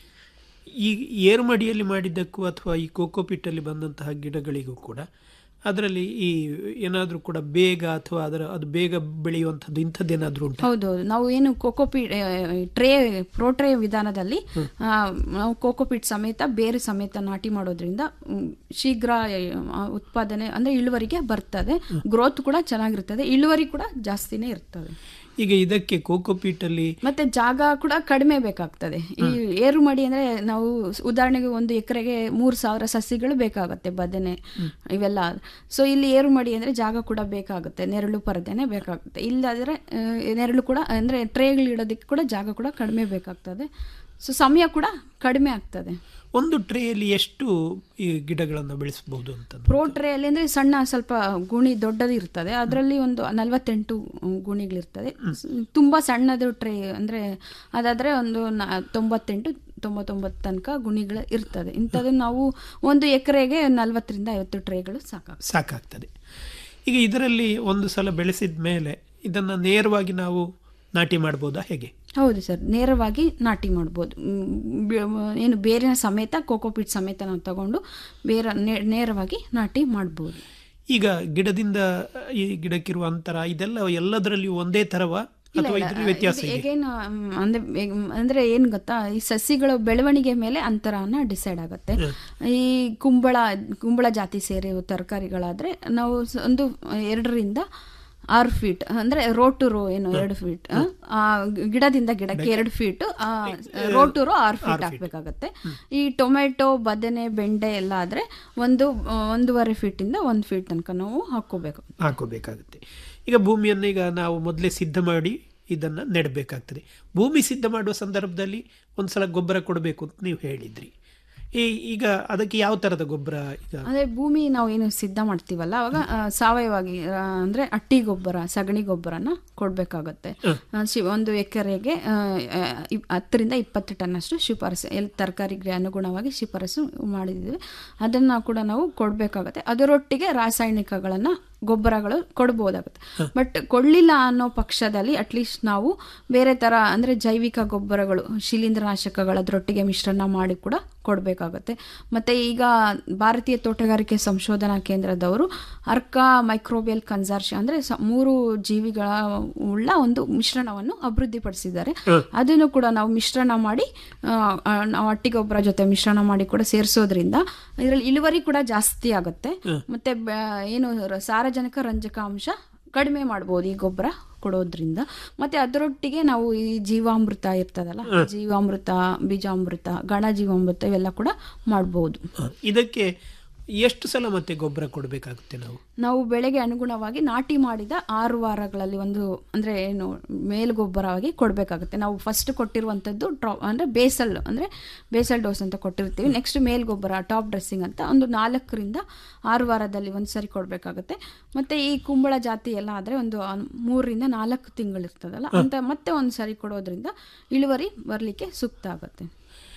S16: ಈ ಏರುಮಡಿಯಲ್ಲಿ ಮಾಡಿದ್ದಕ್ಕೂ ಅಥವಾ ಈ ಕೋಕೋಪಿಟ್ಟಲ್ಲಿ ಬಂದಂತಹ ಗಿಡಗಳಿಗೂ ಕೂಡ ಅದರಲ್ಲಿ ಈ ಏನಾದರೂ ಕೂಡ ಬೇಗ ಅಥವಾ ಅದರ ಅದು ಬೇಗ ಬೆಳೆಯುವಂಥದ್ದು ಇಂಥದ್ದೇನಾದ್ರೂ ಉಂಟು
S17: ಹೌದೌದು ನಾವು ಏನು ಕೋಕೋಪೀಟ್ ಟ್ರೇ ಪ್ರೋಟ್ರೇ ವಿಧಾನದಲ್ಲಿ ಆ, ನಾವು ಕೋಕೋಪೀಟ್ ಸಮೇತ ಬೇರೆ ಸಮೇತ ನಾಟಿ ಮಾಡೋದ್ರಿಂದ ಮ್, ಶೀಘ್ರ ಆ, ಉತ್ಪಾದನೆ ಅಂದ್ರೆ ಇಳುವರಿಗೆ ಬರ್ತದೆ ಗ್ರೋತ್ ಕೂಡ ಚೆನ್ನಾಗಿರ್ತದೆ ಇಳುವರಿ ಕೂಡ ಜಾಸ್ತಿನೇ ಇರ್ತದೆ
S16: ಈಗ ಇದಕ್ಕೆ ಕೋಕೋಪೀಟಲ್ಲಿ
S17: ಮತ್ತೆ ಜಾಗ ಕೂಡ ಕಡಿಮೆ ಬೇಕಾಗ್ತದೆ ಈ ಏರು ಮಡಿ ಅಂದ್ರೆ ನಾವು ಸ್- ಉದಾಹರಣೆಗೆ ಒಂದು ಎಕರೆಗೆ ಮೂರು ಸಾವಿರ ಸಸಿಗಳು ಬೇಕಾಗುತ್ತೆ ಬದನೆ ಇವೆಲ್ಲ ಸೊ ಇಲ್ಲಿ ಏರು ಮಡಿ ಅಂದ್ರೆ ಜಾಗ ಕೂಡ ಬೇಕಾಗುತ್ತೆ ನೆರಳು ಪರದೆನೆ ಬೇಕಾಗುತ್ತೆ ಇಲ್ಲಾದ್ರೆ ಆ, ನೆರಳು ಕೂಡ ಅಂದ್ರೆ ಟ್ರೇಗಳು ಇಡೋದಕ್ಕೆ ಕೂಡ ಜಾಗ ಕೂಡ ಕಡಿಮೆ ಬೇಕಾಗ್ತದೆ ಸೊ ಸಮಯ ಕೂಡ ಕಡಿಮೆ ಆಗ್ತದೆ
S16: ಒಂದು ಟ್ರೇಯಲ್ಲಿ ಎಷ್ಟು ಈ ಗಿಡಗಳನ್ನು ಬೆಳೆಸಬಹುದು ಅಂತ
S17: ಪ್ರೋ ಟ್ರೇಯಲ್ಲಿ ಅಂದ್ರೆ ಸಣ್ಣ ಸ್ವಲ್ಪ ಗುಣಿ ದೊಡ್ಡದು ಇರ್ತದೆ ಅದರಲ್ಲಿ ಒಂದು ನಲವತ್ತೆಂಟು ಗುಣಿಗಳಿರ್ತದೆ ಸ್- ತುಂಬಾ ಸಣ್ಣದು ಟ್ರೇ ಅಂದ್ರೆ ಅದಾದ್ರೆ ಒಂದು ನ- ತೊಂಬತ್ತೆಂಟು ತೊಂಬತ್ತೊಂಬತ್ತು ತನಕ ಗುಣಿಗಳು ಇರ್ತದೆ ಇಂಥದ್ದು ನಾವು ಒಂದು ಎಕರೆಗೆ ನಲವತ್ತರಿಂದ ಐವತ್ತು ಟ್ರೇಗಳು ಸಾಕಾಗ್ತದೆ
S16: ಸಾಕಾಗ್ತದೆ ಈಗ ಇದರಲ್ಲಿ ಒಂದು ಸಲ ಬೆಳೆಸಿದ ಮೇಲೆ ಇದನ್ನ ನೇರವಾಗಿ ನಾವು ನಾಟಿ ಮಾಡ್ಬೋದಾ ಹೇಗೆ
S17: ಹೌದು ಸರ್ ನೇರವಾಗಿ ನಾಟಿ ಮಾಡ್ಬೋದು ಮ್, ಬೆ- ಏನು ಬೇರಿನ ಸಮೇತ ಕೋಕೋಪೀಟ್ ಸಮೇತ ನಾವು ತಗೊಂಡು ಬೇರೆ ನೇ- ನೇರವಾಗಿ ನಾಟಿ ಮಾಡ್ಬೋದು
S16: ಈಗ ಗಿಡದಿಂದ ಈ ಗಿಡಕ್ಕಿರುವ ಅಂತರ ಇದೆಲ್ಲ ಎಲ್ಲದರಲ್ಲಿಯೂ ಒಂದೇ ತರವ ಅಥವಾ ಇದರಲ್ಲಿ ವ್ಯತ್ಯಾಸ ಇದೆ
S17: again, ಮ್, ಅಂದ್ರೆ ಮ್, ಅಂದ್ರೆ ಏನ್ ಗೊತ್ತಾ ಈ ಸಸಿಗಳ ಬೆಳವಣಿಗೆ ಮೇಲೆ ಅಂತರನ ಡಿಸೈಡ್ ಆಗುತ್ತೆ ಈ ಕುಂಬಳ ಕುಂಬಳ ಜಾತಿ ಸೇರಿ ತರಕಾರಿಗಳಾದ್ರೆ ನಾವು ಸ- ಒಂದು ಎರಡರಿಂದ ಆರು ಫೀಟ್ ಅಂದ್ರೆ ರೋ ಟು ರೋ ಏನು ಎರಡು ಫೀಟ್ ಆ ಗಿಡದಿಂದ ಗಿಡಕ್ಕೆ ಎರಡು ಫೀಟ್ ರೋ ಟು ರೋ ಆರು ಫೀಟ್ ಹಾಕ್ಬೇಕಾಗತ್ತೆ ಈ ಟೊಮೆಟೊ ಬದನೆ ಬೆಂಡೆ ಎಲ್ಲ ಆದ್ರೆ ಒಂದು ಆ, ಒಂದೂವರೆ ಫೀಟ್ ಇಂದ ಒಂದು ಫೀಟ್ ತನಕ ನಾವು ಹಾಕೋಬೇಕು
S16: ಹಾಕೋಬೇಕಾಗುತ್ತೆ ಈಗ ಭೂಮಿಯನ್ನು ಈಗ ನಾವು ಮೊದಲೇ ಸಿದ್ಧ ಮಾಡಿ ಇದನ್ನ ನೆಡಬೇಕಾಗ್ತದೆ ಭೂಮಿ ಸಿದ್ಧ ಮಾಡುವ ಸಂದರ್ಭದಲ್ಲಿ ಒಂದ್ಸಲ ಗೊಬ್ಬರ ಕೊಡಬೇಕು ಅಂತ ನೀವು ಹೇಳಿದ್ರಿ ಈ ಈಗ ಅದಕ್ಕೆ ಯಾವ ತರದ ಗೊಬ್ಬರ ಈಗ
S17: ಅದೇ ಭೂಮಿ ನಾವು ಏನು ಸಿದ್ಧ ಮಾಡ್ತೀವಲ್ಲ ಅವಾಗ ಆ, ಸಾವಯವಾಗಿ ಆ, ಅಂದ್ರೆ ಅಟ್ಟಿ ಗೊಬ್ಬರ ಸಗಣಿ ಗೊಬ್ಬರನ ಕೊಡ್ಬೇಕಾಗತ್ತೆ ಆ, ಶಿ- ಒಂದು ಎಕರೆಗೆ ಆ, ಆ, ಇಪ್- ಹತ್ತರಿಂದ ಇಪ್ಪತ್ತು ಟನ್ ಅಷ್ಟು ಶಿಫಾರಸು ಎಲ್ಲಿ ತರಕಾರಿಗೆ ಅನುಗುಣವಾಗಿ ಶಿಫಾರಸು ಮಾಡಿದ್ದೀವಿ ಅದನ್ನ ಕೂಡ ನಾವು ಕೊಡ್ಬೇಕಾಗತ್ತೆ ಅದರೊಟ್ಟಿಗೆ ರಾಸಾಯನಿಕಗಳನ್ನ ಗೊಬ್ಬರಗಳು ಕೊಡ್ಬೋದಾಗುತ್ತೆ ಬಟ್ ಕೊಡ್ಲಿಲ್ಲ ಅನ್ನೋ ಪಕ್ಷದಲ್ಲಿ ಅಟ್ಲೀಸ್ಟ್ ನಾವು ಬೇರೆ ತರ ಅಂದ್ರೆ ಜೈವಿಕ ಗೊಬ್ಬರಗಳು ಶಿಲೀಂಧ್ರನಾಶಕಗಳು ಅದರೊಟ್ಟಿಗೆ ಮಿಶ್ರಣ ಮಾಡಿ ಕೂಡ ಕೊಡಬೇಕಾಗುತ್ತೆ ಮತ್ತೆ ಈಗ ಭಾರತೀಯ ತೋಟಗಾರಿಕೆ ಸಂಶೋಧನಾ ಕೇಂದ್ರದವರು ಅರ್ಕಾ ಮೈಕ್ರೋಬಿಯಲ್ ಕನ್ಸಾರ್ಷ ಅಂದ್ರೆ ಸ- ಮೂರು ಜೀವಿಗಳ ಉಳ್ಳ ಒಂದು ಮಿಶ್ರಣವನ್ನು ಅಭಿವೃದ್ಧಿಪಡಿಸಿದ್ದಾರೆ ಅದನ್ನು ಕೂಡ ನಾವು ಮಿಶ್ರಣ ಮಾಡಿ ಆ, ಆ, ನಾವು ಹಟ್ಟಿ ಗೊಬ್ಬರ ಜೊತೆ ಮಿಶ್ರಣ ಮಾಡಿ ಕೂಡ ಸೇರಿಸೋದ್ರಿಂದ ಇದರಲ್ಲಿ ಇಳುವರಿ ಕೂಡ ಜಾಸ್ತಿ ಆಗುತ್ತೆ ಮತ್ತೆ ಬ- ಏನು ರ- ಸಾರಜನಕ ರಂಜಕ ಅಂಶ ಕಡಿಮೆ ಮಾಡ್ಬೋದು ಈ ಗೊಬ್ಬರ ಕೊಡೋದ್ರಿಂದ ಮತ್ತೆ ಅದರೊಟ್ಟಿಗೆ ನಾವು ಈ ಜೀವಾಮೃತ ಇರ್ತದಲ್ಲ ಜೀವಾಮೃತ ಬೀಜಾಮೃತ ಗಣ ಜೀವಾಮೃತ ಇವೆಲ್ಲ ಕೂಡ ಮಾಡ್ಬೋದು
S16: ಇದಕ್ಕೆ ಎಷ್ಟು ಸಲ ಮತ್ತೆ ಗೊಬ್ಬರ ಕೊಡಬೇಕಾಗುತ್ತೆ ನಾವು
S17: ನಾವು ಬೆಳೆಗೆ ಅನುಗುಣವಾಗಿ ನಾಟಿ ಮಾಡಿದ ಆರು ವಾರಗಳಲ್ಲಿ ಒಂದು ಅಂದ್ರೆ ಏನು ಮೇಲ್ಗೊಬ್ಬರವಾಗಿ ಕೊಡಬೇಕಾಗುತ್ತೆ ನಾವು ಫಸ್ಟ್ ಕೊಟ್ಟಿರುವಂಥದ್ದು ಡ್ರಾ- ಅಂದ್ರೆ ಬೇಸಲ್ ಅಂದ್ರೆ ಬೇಸಲ್ ಡೋಸ್ ಅಂತ ಕೊಟ್ಟಿರ್ತೀವಿ ನೆಕ್ಸ್ಟ್ ಮೇಲ್ಗೊಬ್ಬರ ಟಾಪ್ ಡ್ರೆಸ್ಸಿಂಗ್ ಅಂತ ಒಂದು ನಾಲ್ಕರಿಂದ ಆರು ವಾರದಲ್ಲಿ ಒಂದು ಸರಿ ಕೊಡಬೇಕಾಗುತ್ತೆ ಮತ್ತೆ ಈ ಕುಂಬಳ ಜಾತಿ ಎಲ್ಲ ಆದರೆ ಒಂದು ಆ- ಮೂರರಿಂದ ನಾಲ್ಕು ತಿಂಗಳು ಇರ್ತದಲ್ಲ ಅಂತ ಮತ್ತೆ ಒಂದು ಸರಿ ಕೊಡೋದ್ರಿಂದ ಇಳುವರಿ ಬರಲಿಕ್ಕೆ ಸೂಕ್ತ ಆಗುತ್ತೆ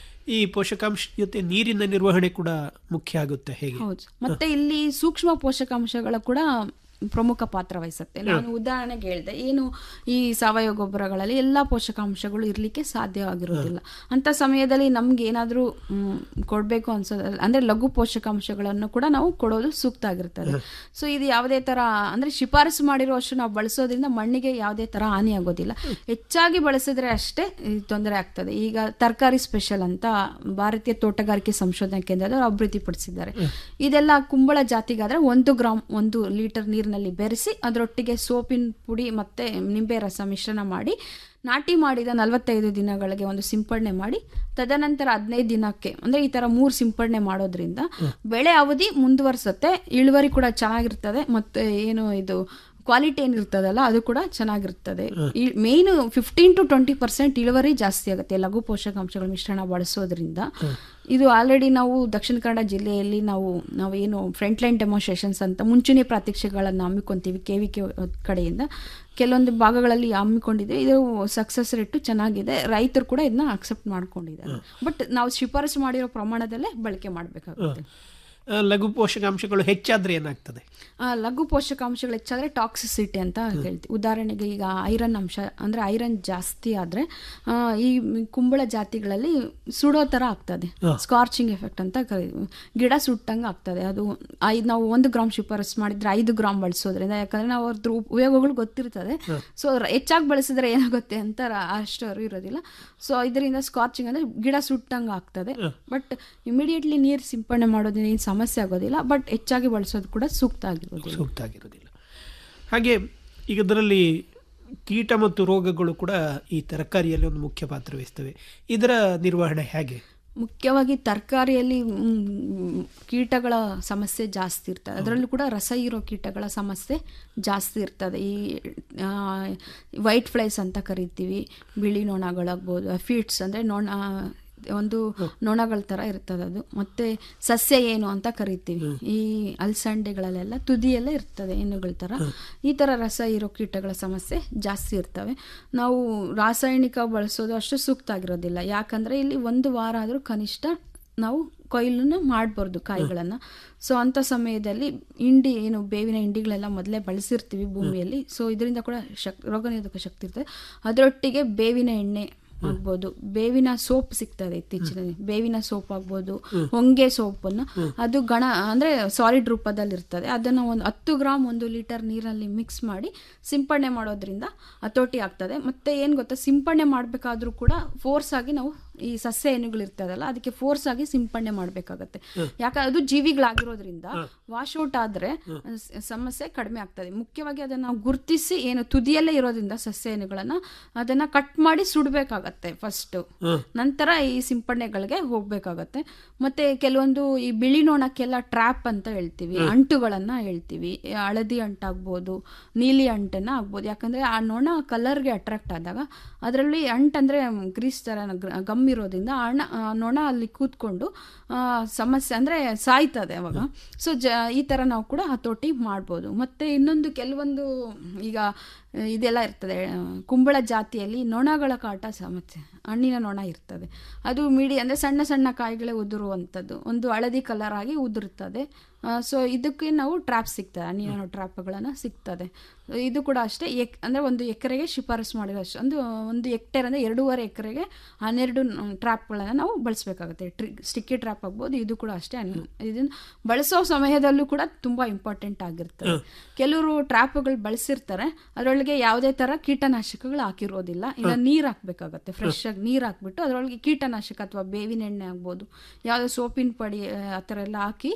S16: ಈ ಪೋಷಕಾಂಶ ಜೊತೆ ನೀರಿನ ನಿರ್ವಹಣೆ ಕೂಡ ಮುಖ್ಯ ಆಗುತ್ತೆ ಹೇಗೆ
S17: ಹೌದು ಮತ್ತೆ ಇಲ್ಲಿ ಸೂಕ್ಷ್ಮ ಪೋಷಕಾಂಶಗಳ ಕೂಡ ಪ್ರಮುಖ ಪಾತ್ರ ವಹಿಸುತ್ತೆ ನಾನು ಉದಾಹರಣೆಗೆ ಹೇಳಿದೆ ಏನು ಈ ಸಾವಯವ ಗೊಬ್ಬರಗಳಲ್ಲಿ ಎಲ್ಲ ಪೋಷಕಾಂಶಗಳು ಇರಲಿಕ್ಕೆ ಸಾಧ್ಯವಾಗಿರೋದಿಲ್ಲ ಅಂತ ಸಮಯದಲ್ಲಿ ನಮ್ಗೆ ಏನಾದರೂ ಕೊಡಬೇಕು ಅನ್ಸೋದಲ್ಲ ಅಂದ್ರೆ ಲಘು ಪೋಷಕಾಂಶಗಳನ್ನು ಕೂಡ ನಾವು ಕೊಡೋದು ಸೂಕ್ತ ಆಗಿರ್ತದೆ ಸೊ ಇದು ಯಾವುದೇ ತರ ಅಂದ್ರೆ ಶಿಫಾರಸು ಮಾಡಿರುವಷ್ಟು ನಾವು ಬಳಸೋದ್ರಿಂದ ಮಣ್ಣಿಗೆ ಯಾವುದೇ ತರ ಹಾನಿ ಆಗೋದಿಲ್ಲ ಹೆಚ್ಚಾಗಿ ಬಳಸಿದ್ರೆ ಅಷ್ಟೇ ಈ ತೊಂದರೆ ಆಗ್ತದೆ ಈಗ ತರಕಾರಿ ಸ್ಪೆಷಲ್ ಅಂತ ಭಾರತೀಯ ತೋಟಗಾರಿಕೆ ಸಂಶೋಧನಾ ಕೇಂದ್ರದವರು ಅಭಿವೃದ್ಧಿಪಡಿಸಿದ್ದಾರೆ ಇದೆಲ್ಲ ಕುಂಬಳ ಜಾತಿಗಾದ್ರೆ ಒಂದು ಗ್ರಾಮ್ ಒಂದು ಲೀಟರ್ ನೀರಿನಲ್ಲಿ ಬೆರೆಸಿ ಅದರೊಟ್ಟಿಗೆ ಸೋಪಿನ ಪುಡಿ ಮತ್ತೆ ನಿಂಬೆ ರಸ ಮಿಶ್ರಣ ಮಾಡಿ ನಾಟಿ ಮಾಡಿದ ನಲವತ್ತೈದು ದಿನಗಳಿಗೆ ಒಂದು ಸಿಂಪಡಣೆ ಮಾಡಿ ತದನಂತರ ಹದಿನೈದು ದಿನಕ್ಕೆ ಅಂದ್ರೆ ಈ ತರ ಮೂರು ಸಿಂಪಡಣೆ ಮಾಡೋದ್ರಿಂದ ಬೆಳೆ ಅವಧಿ ಮುಂದುವರಿಸುತ್ತೆ ಇಳುವರಿ ಕೂಡ ಚೆನ್ನಾಗಿರ್ತದೆ ಮತ್ತೆ ಏನು ಇದು ಕ್ವಾಲಿಟಿ ಏನಿರ್ತದಲ್ಲ ಅದು ಕೂಡ ಚೆನ್ನಾಗಿರ್ತದೆ main fifteen to twenty percent ಇಳುವರಿ ಜಾಸ್ತಿ ಆಗುತ್ತೆ ಲಘು ಪೋಷಕಾಂಶಗಳ ಮಿಶ್ರಣ ಬಳಸೋದ್ರಿಂದ ಇದು ಆಲ್ರೆಡಿ ನಾವು ದಕ್ಷಿಣ ಕನ್ನಡ ಜಿಲ್ಲೆಯಲ್ಲಿ ನಾವು ನಾವು ಏನು ಫ್ರಂಟ್ ಲೈನ್ ಡೆಮೋನ್ಸ್ಟ್ರೇಷನ್ಸ್ ಅಂತ ಮುಂಚೂಣಿ ಪ್ರಾತ್ಯಕ್ಷಿಕೆಗಳನ್ನು ಹಮ್ಮಿಕೊಂತೀವಿ ಕೆ ವಿ ಕೆ ಕಡೆಯಿಂದ ಕೆಲವೊಂದು ಭಾಗಗಳಲ್ಲಿ ಹಮ್ಮಿಕೊಂಡಿದೆ ಇದು ಸಕ್ಸಸ್ ರೇಟು ಚೆನ್ನಾಗಿದೆ ರೈತರು ಕೂಡ ಇದನ್ನ ಅಕ್ಸೆಪ್ಟ್ ಮಾಡ್ಕೊಂಡಿದ್ದಾರೆ ಬಟ್ ನಾವು ಶಿಫಾರಸು ಮಾಡಿರೋ ಪ್ರಮಾಣದಲ್ಲೇ ಬಳಕೆ ಮಾಡಬೇಕಾಗುತ್ತೆ
S16: ಆ, ಲಘು ಪೋಷಕಾಂಶಗಳು ಹೆಚ್ಚಾದ್ರೆ ಏನಾಗ್ತದೆ
S17: ಆ, ಲಘು ಪೋಷಕಾಂಶಗಳು ಹೆಚ್ಚಾದ್ರೆ ಟಾಕ್ಸಿಸಿಟಿ ಅಂತ ಹೇಳ್ತೀವಿ ಉದಾಹರಣೆಗೆ ಈಗ ಐರನ್ ಅಂಶ ಅಂದ್ರೆ ಐರನ್ ಜಾಸ್ತಿ ಆದ್ರೆ ಆ, ಈ ಕುಂಬಳ ಜಾತಿಗಳಲ್ಲಿ ಸುಡೋ ತರ ಆಗ್ತದೆ
S18: ಹ.
S17: ಸ್ಕಾರ್ಚಿಂಗ್ ಎಫೆಕ್ಟ್ ಅಂತ ಕರೀತೀವಿ ಗಿಡ ಸುಟ್ಟಂಗೆ ಆಗ್ತದೆ ಅದು ಐದು ನಾವು ಒಂದು ಗ್ರಾಮ್ ಶಿಫಾರಸ್ ಮಾಡಿದ್ರೆ ಐದು ಗ್ರಾಮ್ ಬಳಸೋದ್ರಿಂದ ಯಾಕಂದ್ರೆ ನಾವು ಅದ್ರ ಉಪಯೋಗಗಳು ಗೊತ್ತಿರ್ತದೆ
S18: ಹ.
S17: ಸೊ ಹೆಚ್ಚಾಗಿ ಬಳಸಿದ್ರೆ ಏನಾಗುತ್ತೆ ಅಂತ ರ- ಅಷ್ಟು ಅರಿವು ಇರೋದಿಲ್ಲ ಸೊ ಇದರಿಂದ ಸ್ಕಾರ್ಚಿಂಗ್ ಅಂದ್ರೆ ಗಿಡ ಸುಟ್ಟಂಗೆ ಆಗ್ತದೆ ಬಟ್ ಇಮಿಡಿಯೇಟ್ಲಿ ನೀರು ಸಿಂಪಡಣೆ ಮಾಡೋದ್ರಿಂದ ಏನು ಸಮಸ್ಯೆ ಆಗೋದಿಲ್ಲ ಬಟ್ ಹೆಚ್ಚಾಗಿ ಬಳಸೋದು ಕೂಡ ಸೂಕ್ತ ಆಗಿರೋದಿಲ್ಲ
S16: ಸೂಕ್ತ ಆಗಿರೋದಿಲ್ಲ ಹಾಗೆ ಈಗ ಇದರಲ್ಲಿ ಕೀಟ ಮತ್ತು ರೋಗಗಳು ಕೂಡ ಈ ತರಕಾರಿಯಲ್ಲಿ ಒಂದು ಮುಖ್ಯ ಪಾತ್ರ ವಹಿಸ್ತವೆ ಇದರ ನಿರ್ವಹಣೆ ಹೇಗೆ
S17: ಮುಖ್ಯವಾಗಿ ತರಕಾರಿಯಲ್ಲಿ ಕೀಟಗಳ ಸಮಸ್ಯೆ ಜಾಸ್ತಿ ಇರ್ತದೆ ಅದರಲ್ಲೂ ಕೂಡ ರಸ ಇರೋ ಕೀಟಗಳ ಸಮಸ್ಯೆ ಜಾಸ್ತಿ ಇರ್ತದೆ ಈ ವೈಟ್ ಫ್ಲೈಸ್ ಅಂತ ಕರಿತೀವಿ ಬಿಳಿ ನೊಣಗಳಾಗ್ಬೋದು ಫೀಟ್ಸ್ ಅಂದರೆ ನೊಣ ಒಂದು ನೊಣಗಳ ಥರ ಇರ್ತದೆ ಅದು ಮತ್ತೆ ಸಸ್ಯ ಏನು ಅಂತ ಕರಿತೀವಿ ಈ ಅಲಸಂಡೆಗಳಲ್ಲೆಲ್ಲ ತುದಿಯಲ್ಲೇ ಇರ್ತದೆ ಹೆಣ್ಣುಗಳ ಥರ ಈ ಥರ ರಸ ಇರೋ ಕೀಟಗಳ ಸಮಸ್ಯೆ ಜಾಸ್ತಿ ಇರ್ತವೆ ನಾವು ರಾಸಾಯನಿಕ ಬಳಸೋದು ಅಷ್ಟು ಸೂಕ್ತ ಆಗಿರೋದಿಲ್ಲ ಯಾಕಂದ್ರೆ ಇಲ್ಲಿ ಒಂದು ವಾರ ಆದರೂ ಕನಿಷ್ಠ ನಾವು ಕೊಯ್ಲನ್ನ ಮಾಡಬಾರ್ದು ಕಾಯಿಗಳನ್ನು ಸೊ ಅಂಥ ಸಮಯದಲ್ಲಿ ಇಂಡಿ ಏನು ಬೇವಿನ ಹಿಂಡಿಗಳೆಲ್ಲ ಮೊದಲೇ ಬಳಸಿರ್ತೀವಿ ಭೂಮಿಯಲ್ಲಿ ಸೊ ಇದರಿಂದ ಕೂಡ ಶಕ್ ರೋಗನಿರೋಧಕ ಶಕ್ತಿ ಇರ್ತದೆ ಅದರೊಟ್ಟಿಗೆ ಬೇವಿನ ಎಣ್ಣೆ ಆಗ್ಬೋದು ಬೇವಿನ ಸೋಪ್ ಸಿಗ್ತದೆ ಇತ್ತೀಚಿನ ಬೇವಿನ ಸೋಪ್ ಆಗ್ಬೋದು ಹೊಂಗೆ ಸೋಪನ್ನು ಅದು ಗಣ ಅಂದ್ರೆ ಸಾಲಿಡ್ ರೂಪದಲ್ಲಿ ಇರ್ತದೆ ಅದನ್ನು ಒಂದು ಹತ್ತು ಗ್ರಾಮ್ ಒಂದು ಲೀಟರ್ ನೀರಲ್ಲಿ ಮಿಕ್ಸ್ ಮಾಡಿ ಸಿಂಪಡಣೆ ಮಾಡೋದ್ರಿಂದ ಹತೋಟಿ ಆಗ್ತದೆ ಮತ್ತೆ ಏನ್ ಗೊತ್ತಾ ಸಿಂಪಡಣೆ ಮಾಡಬೇಕಾದ್ರೂ ಕೂಡ ಫೋರ್ಸ್ ಆಗಿ ನಾವು ಈ ಸಸ್ಯ ಏನುಗಳು ಇರ್ತದಲ್ಲ ಅದಕ್ಕೆ ಫೋರ್ಸ್ ಆಗಿ ಸಿಂಪಡಣೆ ಮಾಡಬೇಕಾಗತ್ತೆ ಯಾಕಂದ್ರೆ ಅದು ಜೀವಿಗಳಾಗಿರೋದ್ರಿಂದ ವಾಶ್ ಔಟ್ ಆದ್ರೆ ಸ- ಸಮಸ್ಯೆ ಕಡಿಮೆ ಆಗ್ತದೆ ಮುಖ್ಯವಾಗಿ ಅದನ್ನ ನಾವು ಗುರುತಿಸಿ ಏನು ತುದಿಯಲ್ಲೇ ಇರೋದ್ರಿಂದ ಸಸ್ಯ ಏನುಗಳನ್ನ ಅದನ್ನ ಕಟ್ ಮಾಡಿ ಸುಡಬೇಕಾಗತ್ತೆ ಫಸ್ಟ್ ನಂತರ ಈ ಸಿಂಪಡಣೆಗಳಿಗೆ ಹೋಗ್ಬೇಕಾಗತ್ತೆ ಮತ್ತೆ ಕೆಲವೊಂದು ಈ ಬಿಳಿ ನೊಣಕ್ಕೆಲ್ಲ ಟ್ರ್ಯಾಪ್ ಅಂತ ಹೇಳ್ತೀವಿ ಅಂಟುಗಳನ್ನ ಹೇಳ್ತೀವಿ ಈ ಹಳದಿ ಅಂಟಾಗ್ಬೋದು ನೀಲಿ ಅಂಟನ್ನ ಆಗ್ಬೋದು ಯಾಕಂದ್ರೆ ಆ ನೊಣ ಕಲರ್ಗೆ ಅಟ್ರಾಕ್ಟ್ ಆದಾಗ ಅದರಲ್ಲಿ ಅಂಟಂದ್ರೆ ಗ್ರೀಸ್ ತರ ಗ- ಗಮ್ ಇರೋದ್ರಿಂದ ಆ ಹಣ ಆ ನೊಣ ಅಲ್ಲಿ ಕೂತ್ಕೊಂಡು ಆ, ಸಮಸ್ಯೆ ಅಂದ್ರೆ ಸಾಯ್ತದೆ ಅವಾಗ ಸೊ ಜ ಈ ತರ ನಾವು ಕೂಡ ಹತೋಟಿ ಮಾಡ್ಬೋದು ಮತ್ತೆ ಇನ್ನೊಂದು ಕೆಲವೊಂದು ಈಗ ಆ, ಇದೆಲ್ಲ ಇರ್ತದೆ ಆ, ಕುಂಬಳ ಜಾತಿಯಲ್ಲಿ ನೊಣಗಳ ಕಾಟ ಸಮಸ್ಯೆ ಹಣ್ಣಿನ ನೊಣ ಇರ್ತದೆ ಅದು ಮೀಡಿ ಅಂದ್ರೆ ಸಣ್ಣ ಸಣ್ಣ ಕಾಯಿಗಳೇ ಉದುರುವಂಥದ್ದು ಒಂದು ಹಳದಿ ಕಲರ್ ಆಗಿ ಉದುರುತ್ತದೆ ಸೊ ಇದಕ್ಕೆ ನಾವು ಟ್ರ್ಯಾಪ್ ಸಿಗ್ತದೆ ಹಣ್ಣಿನ ಟ್ರ್ಯಾಪ್ಗಳನ್ನು ಸಿಗ್ತದೆ ಇದು ಕೂಡ ಅಷ್ಟೇ ಎಕ್ ಅಂದರೆ ಒಂದು ಎಕರೆಗೆ ಶಿಫಾರಸು ಮಾಡಿರೋ ಅಷ್ಟು ಒಂದು ಒಂದು ಹೆಕ್ಟೇರ್ ಅಂದರೆ ಎರಡೂವರೆ ಎಕರೆಗೆ ಹನ್ನೆರಡು ಟ್ರ್ಯಾಪ್ಗಳನ್ನು ನಾವು ಬಳಸಬೇಕಾಗುತ್ತೆ ಟ್ರಿ ಸ್ಟಿಕ್ಕಿ ಟ್ರ್ಯಾಪ್ ಆಗ್ಬೋದು ಇದು ಕೂಡ ಅಷ್ಟೇ ಹನ್ನೆ- ಇದನ್ನ ಬಳಸೋ ಸಮಯದಲ್ಲೂ ಕೂಡ ತುಂಬ ಇಂಪಾರ್ಟೆಂಟ್ ಆಗಿರ್ತದೆ ಕೆಲವರು ಟ್ರ್ಯಾಪ್ಗಳು ಬಳಸಿರ್ತಾರೆ ಅದರೊಳಗೆ ಯಾವುದೇ ಥರ ಕೀಟನಾಶಕಗಳು ಹಾಕಿರೋದಿಲ್ಲ ಇಲ್ಲ ನೀರು ಹಾಕಬೇಕಾಗತ್ತೆ ಫ್ರೆಶ್ ಆಗಿ ನೀರು ಹಾಕ್ಬಿಟ್ಟು ಅದರೊಳಗೆ ಕೀಟನಾಶಕ ಅಥವಾ ಬೇವಿನ ಎಣ್ಣೆ ಆಗ್ಬೋದು ಯಾವುದೋ ಸೋಪಿನ ಪಡಿ ಆ ಥರ ಎಲ್ಲ ಹಾಕಿ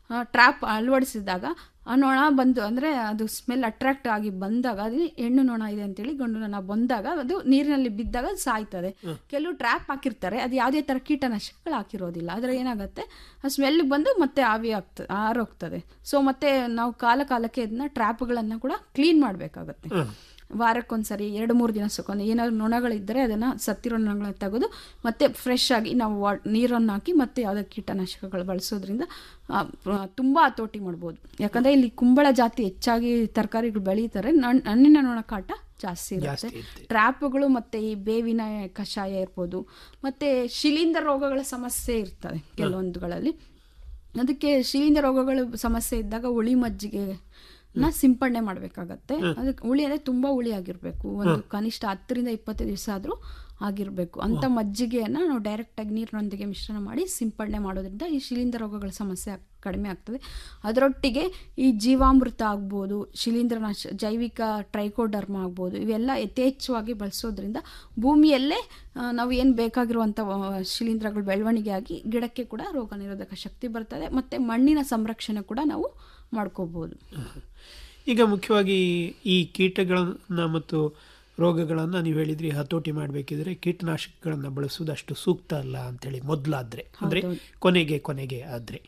S17: ಟ್ರ್ಯಾಪ್ ಅಳವಡಿಸಿದಾಗ ಆ ನೊಣ ಬಂದು ಅಂದರೆ ಅದು ಸ್ಮೆಲ್ ಅಟ್ರಾಕ್ಟ್ ಆಗಿ ಬಂದಾಗ ಅದು ಹೆಣ್ಣು ನೊಣ ಇದೆ ಅಂತೇಳಿ ಗಂಡು ನೊಣ ಬಂದಾಗ ಅದು ನೀರಿನಲ್ಲಿ ಬಿದ್ದಾಗ ಅದು ಸಾಯ್ತದೆ ಕೆಲವು ಟ್ರ್ಯಾಪ್ ಹಾಕಿರ್ತಾರೆ ಅದು ಯಾವುದೇ ಥರ ಕೀಟನಾಶಕಗಳು ಹಾಕಿರೋದಿಲ್ಲ ಆದರೆ ಏನಾಗುತ್ತೆ ಆ ಸ್ಮೆಲ್ ಬಂದು ಮತ್ತೆ ಆವಿ ಆಗ್ತದೆ ಆರೋಗ್ತದೆ ಸೊ ಮತ್ತೆ ನಾವು ಕಾಲ ಕಾಲಕ್ಕೆ ಇದನ್ನ ಟ್ರ್ಯಾಪ್ಗಳನ್ನು ಕೂಡ ಕ್ಲೀನ್ ಮಾಡಬೇಕಾಗತ್ತೆ ವಾರಕ್ಕೊಂದ್ಸರಿ ಎರಡು ಮೂರು ದಿನ ಸುಕ್ಕೊಂಡು ಏನಾದ್ರು ನೊಣಗಳಿದ್ದರೆ ಅದನ್ನು ಸತ್ತಿರೋ ನೊಣಗಳನ್ನ ತೆಗೆದು ಮತ್ತೆ ಫ್ರೆಶ್ ಆಗಿ ನಾವು ವಾ ನೀರನ್ನು ಹಾಕಿ ಮತ್ತೆ ಯಾವುದೇ ಕೀಟನಾಶಕಗಳು ಬಳಸೋದ್ರಿಂದ ಆ, ಆ, ತುಂಬಾ ಹತೋಟಿ ಮಾಡ್ಬೋದು ಯಾಕಂದರೆ ಇಲ್ಲಿ ಕುಂಬಳ ಜಾತಿ ಹೆಚ್ಚಾಗಿ ತರಕಾರಿಗಳು ಬೆಳೀತಾರೆ ನಣ್- ಹಣ್ಣಿನ ನೊಣ ಕಾಟ ಜಾಸ್ತಿ ಇರುತ್ತೆ ಟ್ರ್ಯಾಪ್ಗಳು ಮತ್ತೆ ಈ ಬೇವಿನ ಕಷಾಯ ಇರ್ಬೋದು ಮತ್ತೆ ಶಿಲೀಂಧ್ರ ರೋಗಗಳ ಸಮಸ್ಯೆ ಇರ್ತದೆ ಕೆಲವೊಂದುಗಳಲ್ಲಿ ಅದಕ್ಕೆ ಶಿಲೀಂಧ್ರ ರೋಗಗಳ ಸಮಸ್ಯೆ ಇದ್ದಾಗ ಉಳಿ ಮಜ್ಜಿಗೆ ನ ಸಿಂಪಡಣೆ ಮಾಡಬೇಕಾಗತ್ತೆ ಅದಕ್ಕೆ ಉಳಿ ಅಂದರೆ ತುಂಬ ಉಳಿ ಆಗಿರಬೇಕು ಒಂದು ಕನಿಷ್ಠ ಹತ್ತರಿಂದ ಇಪ್ಪತ್ತು ದಿವಸ ಆದರೂ ಆಗಿರಬೇಕು ಅಂಥ ಮಜ್ಜಿಗೆಯನ್ನು ನಾವು ಡೈರೆಕ್ಟಾಗಿ ನೀರಿನೊಂದಿಗೆ ಮಿಶ್ರಣ ಮಾಡಿ ಸಿಂಪಡಣೆ ಮಾಡೋದ್ರಿಂದ ಈ ಶಿಲೀಂಧ್ರ ರೋಗಗಳ ಸಮಸ್ಯೆ ಆಗ್- ಕಡಿಮೆ ಆಗ್ತದೆ ಅದರೊಟ್ಟಿಗೆ ಈ ಜೀವಾಮೃತ ಆಗ್ಬೋದು ಶಿಲೀಂಧ್ರನಾಶ ಜೈವಿಕ ಟ್ರೈಕೋಡರ್ಮ ಆಗ್ಬೋದು ಇವೆಲ್ಲ ಯಥೇಚ್ಛವಾಗಿ ಬಳಸೋದ್ರಿಂದ ಭೂಮಿಯಲ್ಲೇ ಆ, ನಾವು ಏನು ಬೇಕಾಗಿರುವಂಥ ಆ, ಶಿಲೀಂಧ್ರಗಳು ಬೆಳವಣಿಗೆ ಆಗಿ ಗಿಡಕ್ಕೆ ಕೂಡ ರೋಗ ನಿರೋಧಕ ಶಕ್ತಿ ಬರ್ತದೆ ಮತ್ತು ಮಣ್ಣಿನ ಸಂರಕ್ಷಣೆ ಕೂಡ ನಾವು ಮಾಡ್ಕೋಬೋದು
S16: ಈಗ ಮುಖ್ಯವಾಗಿ ಈ ಕೀಟಗಳನ್ನ ಮತ್ತು ರೋಗಗಳನ್ನು ನೀವು ಹೇಳಿದ್ರಿ ಹತೋಟಿ ಮಾಡಬೇಕಿದ್ರೆ ಕೀಟನಾಶಕಗಳನ್ನು ಬಳಸುವುದು ಅಷ್ಟು ಸೂಕ್ತ ಅಲ್ಲ ಅಂತೇಳಿ ಮೊದಲಾದರೆ ಅಂದರೆ
S17: ಹೌದೌದು.
S16: ಕೊನೆಗೆ ಕೊನೆಗೆ ಆದರೆ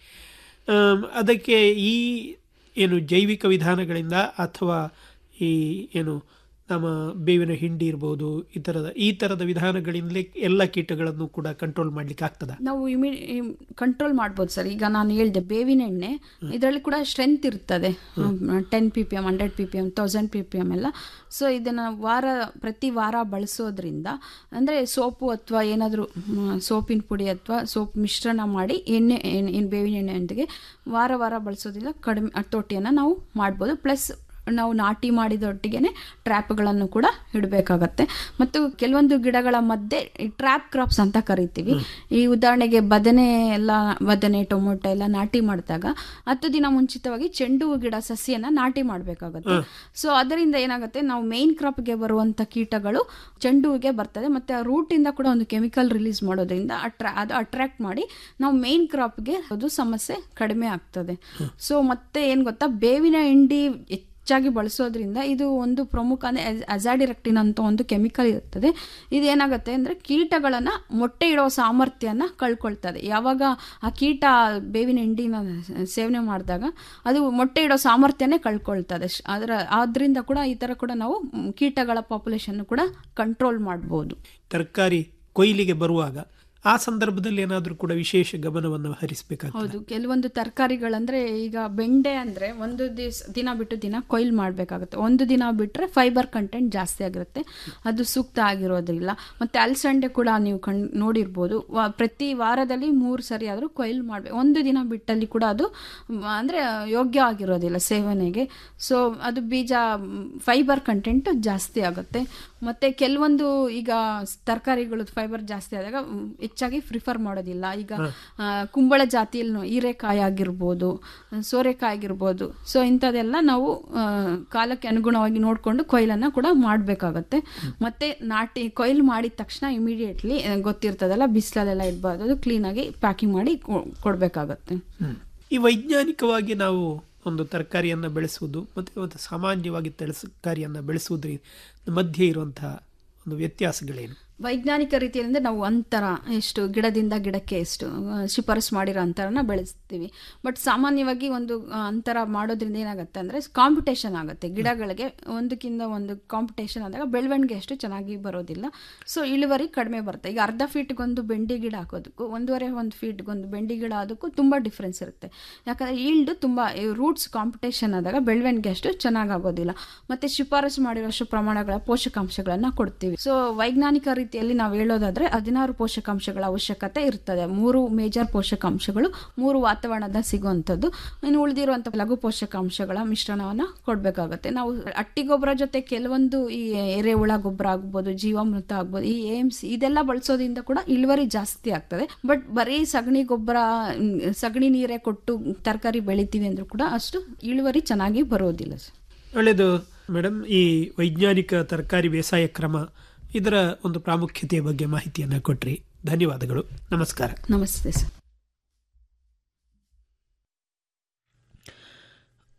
S16: ಅದಕ್ಕೆ ಈ ಏನು ಜೈವಿಕ ವಿಧಾನಗಳಿಂದ ಅಥವಾ ಈ ಏನು ನಮ್ಮ ಬೇವಿನ ಹಿಂಡಿ ಇರ್ಬೋದು ಈ ಥರದ ಈ ಥರದ ವಿಧಾನಗಳಿಂದಲೇ ಎಲ್ಲ ಕೀಟಗಳನ್ನು ಕೂಡ ಕಂಟ್ರೋಲ್ ಮಾಡ್ಲಿಕ್ಕೆ ಆಗ್ತದ
S17: ನಾವು ಇಮಿ ಕಂಟ್ರೋಲ್ ಮಾಡ್ಬೋದು ಸರ್ ಈಗ ನಾನು ಹೇಳಿದೆ ಬೇವಿನ ಎಣ್ಣೆ ಇದರಲ್ಲಿ ಕೂಡ ಸ್ಟ್ರೆಂತ್ ಇರ್ತದೆ ten P P M hundred P P M thousand P P M ಎಲ್ಲ ಸೊ ಇದನ್ನು ವಾರ ಪ್ರತಿ ವಾರ ಬಳಸೋದ್ರಿಂದ ಅಂದರೆ ಸೋಪು ಅಥವಾ ಏನಾದರೂ ಸೋಪಿನ ಪುಡಿ ಅಥವಾ ಸೋಪ್ ಮಿಶ್ರಣ ಮಾಡಿ ಎಣ್ಣೆ ಏನು ಬೇವಿನ ಎಣ್ಣೆಯೊಂದಿಗೆ ವಾರ ವಾರ ಬಳಸೋದ್ರಿಂದ ಕಡಿಮೆ ಹತೋಟಿಯನ್ನು ನಾವು ಮಾಡ್ಬೋದು ಪ್ಲಸ್ ನಾವು ನಾಟಿ ಮಾಡಿದೊಟ್ಟಿಗೆ ಟ್ರ್ಯಾಪ್ಗಳನ್ನು ಕೂಡ ಇಡಬೇಕಾಗತ್ತೆ ಮತ್ತು ಕೆಲವೊಂದು ಗಿಡಗಳ ಮಧ್ಯೆ ಟ್ರ್ಯಾಪ್ ಕ್ರಾಪ್ಸ್ ಅಂತ ಕರಿತೀವಿ ಈ ಉದಾಹರಣೆಗೆ ಬದನೆ ಎಲ್ಲ ಬದನೆ ಟೊಮೊಟೊ ಎಲ್ಲ ನಾಟಿ ಮಾಡಿದಾಗ ಹತ್ತು ದಿನ ಮುಂಚಿತವಾಗಿ ಚೆಂಡು ಹೂ ಗಿಡ ಸಸಿಯನ್ನ ನಾಟಿ ಮಾಡಬೇಕಾಗತ್ತೆ ಸೊ ಅದರಿಂದ ಏನಾಗುತ್ತೆ ನಾವು ಮೇನ್ ಕ್ರಾಪ್ಗೆ ಬರುವಂತ ಕೀಟಗಳು ಚೆಂಡು ಹೂಗೆ ಬರ್ತದೆ ಮತ್ತೆ ಆ ರೂಟಿಂದ ಕೂಡ ಒಂದು ಕೆಮಿಕಲ್ ರಿಲೀಸ್ ಮಾಡೋದ್ರಿಂದ ಅಟ್ರಾ ಅದು ಅಟ್ರಾಕ್ಟ್ ಮಾಡಿ ನಾವು ಮೇನ್ ಕ್ರಾಪ್ಗೆ ಅದು ಸಮಸ್ಯೆ ಕಡಿಮೆ ಆಗ್ತದೆ ಸೊ ಮತ್ತೆ ಏನ್ ಗೊತ್ತಾ ಬೇವಿನ ಹಿಂಡಿ ಹೆಚ್ಚಾಗಿ ಬಳಸೋದ್ರಿಂದ ಇದು ಒಂದು ಪ್ರಮುಖ ಅಂದರೆ ಅಜಾಡಿರೆಕ್ಟಿನ್ ಅಂತ ಒಂದು ಕೆಮಿಕಲ್ ಇರ್ತದೆ ಇದೇನಾಗುತ್ತೆ ಅಂದರೆ ಕೀಟಗಳನ್ನು ಮೊಟ್ಟೆ ಇಡೋ ಸಾಮರ್ಥ್ಯನ ಕಳ್ಕೊಳ್ತದೆ ಯಾವಾಗ ಆ ಕೀಟ ಬೇವಿನ ಹಿಂಡಿನ ಸೇವನೆ ಮಾಡಿದಾಗ ಅದು ಮೊಟ್ಟೆ ಇಡೋ ಸಾಮರ್ಥ್ಯನೇ ಕಳ್ಕೊಳ್ತದೆ ಶ್- ಅದರ ಆದ್ರಿಂದ ಕೂಡ ಈ ಥರ ಕೂಡ ನಾವು ಮ್, ಕೀಟಗಳ ಪಾಪ್ಯುಲೇಷನ್ ಕೂಡ ಕಂಟ್ರೋಲ್ ಮಾಡ್ಬೋದು
S16: ತರಕಾರಿ ಕೊಯ್ಲಿಗೆ ಬರುವಾಗ ಆ ಸಂದರ್ಭದಲ್ಲಿ ಏನಾದರೂ ಕೂಡ ವಿಶೇಷ ಗಮನವನ್ನು ಹರಿಸಬೇಕಾಗ್ತದೆ
S17: ಹೌದು ಕೆಲವೊಂದು ತರಕಾರಿಗಳಂದ್ರೆ ಈಗ ಬೆಂಡೆ ಅಂದ್ರೆ ಒಂದು ದಿವಸ ದಿನ ಬಿಟ್ಟು ದಿನ ಕೊಯ್ಲು ಮಾಡಬೇಕಾಗುತ್ತೆ ಒಂದು ದಿನ ಬಿಟ್ಟರೆ ಫೈಬರ್ ಕಂಟೆಂಟ್ ಜಾಸ್ತಿ ಆಗಿರುತ್ತೆ ಅದು ಸೂಕ್ತ ಆಗಿರೋದಿಲ್ಲ ಮತ್ತೆ ಅಲಸಂಡೆ ಕೂಡ ನೀವು ಕಣ್ ನೋಡಿರ್ಬೋದು ವ- ಪ್ರತಿ ವಾರದಲ್ಲಿ ಮೂರು ಸರಿ ಆದರೂ ಕೊಯ್ಲು ಮಾಡಬೇಕು ಒಂದು ದಿನ ಬಿಟ್ಟಲ್ಲಿ ಕೂಡ ಅದು ಮ್, ಅಂದ್ರೆ ಯೋಗ್ಯ ಆಗಿರೋದಿಲ್ಲ ಸೇವನೆಗೆ ಸೊ ಅದು ಬೀಜ ಫೈಬರ್ ಕಂಟೆಂಟ್ ಜಾಸ್ತಿ ಆಗುತ್ತೆ ಮತ್ತೆ ಕೆಲವೊಂದು ಈಗ ತರಕಾರಿಗಳು ಫೈಬರ್ ಜಾಸ್ತಿ ಆದಾಗ ಮ್, ಹೆಚ್ಚಾಗಿ ಪ್ರಿಫರ್ ಮಾಡೋದಿಲ್ಲ ಈಗ ಆ, ಕುಂಬಳ ಜಾತಿಯಲ್ಲಿ ಹೀರೆಕಾಯಿ ಆಗಿರ್ಬೋದು ಸೋರೆಕಾಯಿ ಆಗಿರ್ಬೋದು ಸೊ ಇಂಥದ್ದೆಲ್ಲ ನಾವು ಆ, ಕಾಲಕ್ಕೆ ಅನುಗುಣವಾಗಿ ನೋಡಿಕೊಂಡು ಕೊಯ್ಲನ್ನು ಕೂಡ ಮಾಡಬೇಕಾಗತ್ತೆ ಮತ್ತೆ ನಾಟಿ ಕೊಯ್ಲು ಮಾಡಿದ ತಕ್ಷಣ ಇಮಿಡಿಯೇಟ್ಲಿ ಗೊತ್ತಿರ್ತದಲ್ಲ ಬಿಸಿಲಲ್ಲೆಲ್ಲ ಇಡಬಾರ್ದು ಅದು ಕ್ಲೀನಾಗಿ ಪ್ಯಾಕಿಂಗ್ ಮಾಡಿ ಕೊ- ಕೊಡ್ಬೇಕಾಗತ್ತೆ
S16: ಈ ವೈಜ್ಞಾನಿಕವಾಗಿ ನಾವು ಒಂದು ತರಕಾರಿಯನ್ನು ಬೆಳೆಸುವುದು ಮತ್ತು ಒಂದು ಸಾಮಾನ್ಯವಾಗಿ ತರಕಾರಿಯನ್ನು ಬೆಳೆಸುವುದ್ರ ಮಧ್ಯೆ ಇರುವಂತಹ ಒಂದು ವ್ಯತ್ಯಾಸಗಳೇನು
S17: ವೈಜ್ಞಾನಿಕ ರೀತಿಯಿಂದ ನಾವು ಅಂತರ ಎಷ್ಟು ಗಿಡದಿಂದ ಗಿಡಕ್ಕೆ ಎಷ್ಟು ಆ, ಶಿಫಾರಸು ಮಾಡಿರೋ ಅಂತರನ ಬೆಳೆಸ್ತೀವಿ ಬಟ್ ಸಾಮಾನ್ಯವಾಗಿ ಒಂದು ಆ, ಅಂತರ ಮಾಡೋದ್ರಿಂದ ಏನಾಗುತ್ತೆ ಅಂದರೆ ಕಾಂಪಿಟೇಷನ್ ಆಗುತ್ತೆ ಗಿಡಗಳಿಗೆ ಒಂದಕ್ಕಿಂತ ಒಂದು ಕಾಂಪಿಟೇಷನ್ ಆದಾಗ ಬೆಳವಣಿಗೆ ಅಷ್ಟು ಚೆನ್ನಾಗಿ ಬರೋದಿಲ್ಲ ಸೊ ಇಳುವರಿ ಕಡಿಮೆ ಬರುತ್ತೆ ಈಗ ಅರ್ಧ ಫೀಟ್ಗೊಂದು ಬೆಂಡಿ ಗಿಡ ಹಾಕೋದಕ್ಕೂ ಒಂದೂವರೆ ಒಂದು ಫೀಟ್ಗೊಂದು ಬೆಂಡಿ ಗಿಡ ಅದಕ್ಕೂ ತುಂಬ ಡಿಫ್ರೆನ್ಸ್ ಇರುತ್ತೆ ಯಾಕಂದರೆ ಈಲ್ಡ್ ತುಂಬ ರೂಟ್ಸ್ ಕಾಂಪಿಟೇಷನ್ ಆದಾಗ ಬೆಳವಣಿಗೆ ಅಷ್ಟು ಚೆನ್ನಾಗಿ ಆಗೋದಿಲ್ಲ ಮತ್ತು ಶಿಫಾರಸು ಮಾಡಿರೋಷ್ಟು ಪ್ರಮಾಣಗಳ ಪೋಷಕಾಂಶಗಳನ್ನು ಕೊಡ್ತೀವಿ ಸೊ ವೈಜ್ಞಾನಿಕ ರೀತಿಯಲ್ಲಿ ನಾವು ಹೇಳೋದಾದ್ರೆ ಹದಿನಾರು ಪೋಷಕಾಂಶಗಳ ಅವಶ್ಯಕತೆ ಇರ್ತದೆ ಮೂರು ಮೇಜರ್ ಪೋಷಕಾಂಶಗಳು ಮೂರು ವಾತಾವರಣದ ಸಿಗುವಂಥದ್ದು ಇನ್ನು ಉಳಿದಿರುವಂಥ ಲಘು ಪೋಷಕಾಂಶಗಳ ಮಿಶ್ರಣವನ್ನು ಕೊಡಬೇಕಾಗುತ್ತೆ ನಾವು ಅಟ್ಟಿ ಗೊಬ್ಬರ ಜೊತೆ ಕೆಲವೊಂದು ಈ ಎರೆಹುಳ ಗೊಬ್ಬರ ಆಗ್ಬೋದು ಜೀವಾಮೃತ ಆಗ್ಬೋದು ಈ ಏಮ್ಸ್ ಇದೆಲ್ಲ ಬಳಸೋದ್ರಿಂದ ಕೂಡ ಇಳುವರಿ ಜಾಸ್ತಿ ಆಗ್ತದೆ ಬಟ್ ಬರೀ ಸಗಣಿ ಗೊಬ್ಬರ ಮ್, ಸಗಣಿ ನೀರೇ ಕೊಟ್ಟು ತರಕಾರಿ ಬೆಳಿತೀವಿ ಅಂದ್ರೂ ಕೂಡ ಅಷ್ಟು ಇಳುವರಿ ಚೆನ್ನಾಗಿ ಬರೋದಿಲ್ಲ ಸರ್
S16: ಒಳ್ಳೆಯದು ಮೇಡಮ್ ಈ ವೈಜ್ಞಾನಿಕ ತರಕಾರಿ ಬೇಸಾಯ ಕ್ರಮ ಇದರ ಒಂದು ಪ್ರಾಮುಖ್ಯತೆಯ ಬಗ್ಗೆ ಮಾಹಿತಿಯನ್ನು ಕೊಟ್ರಿ ಧನ್ಯವಾದಗಳು ನಮಸ್ಕಾರ
S17: ನಮಸ್ತೆ ಸರ್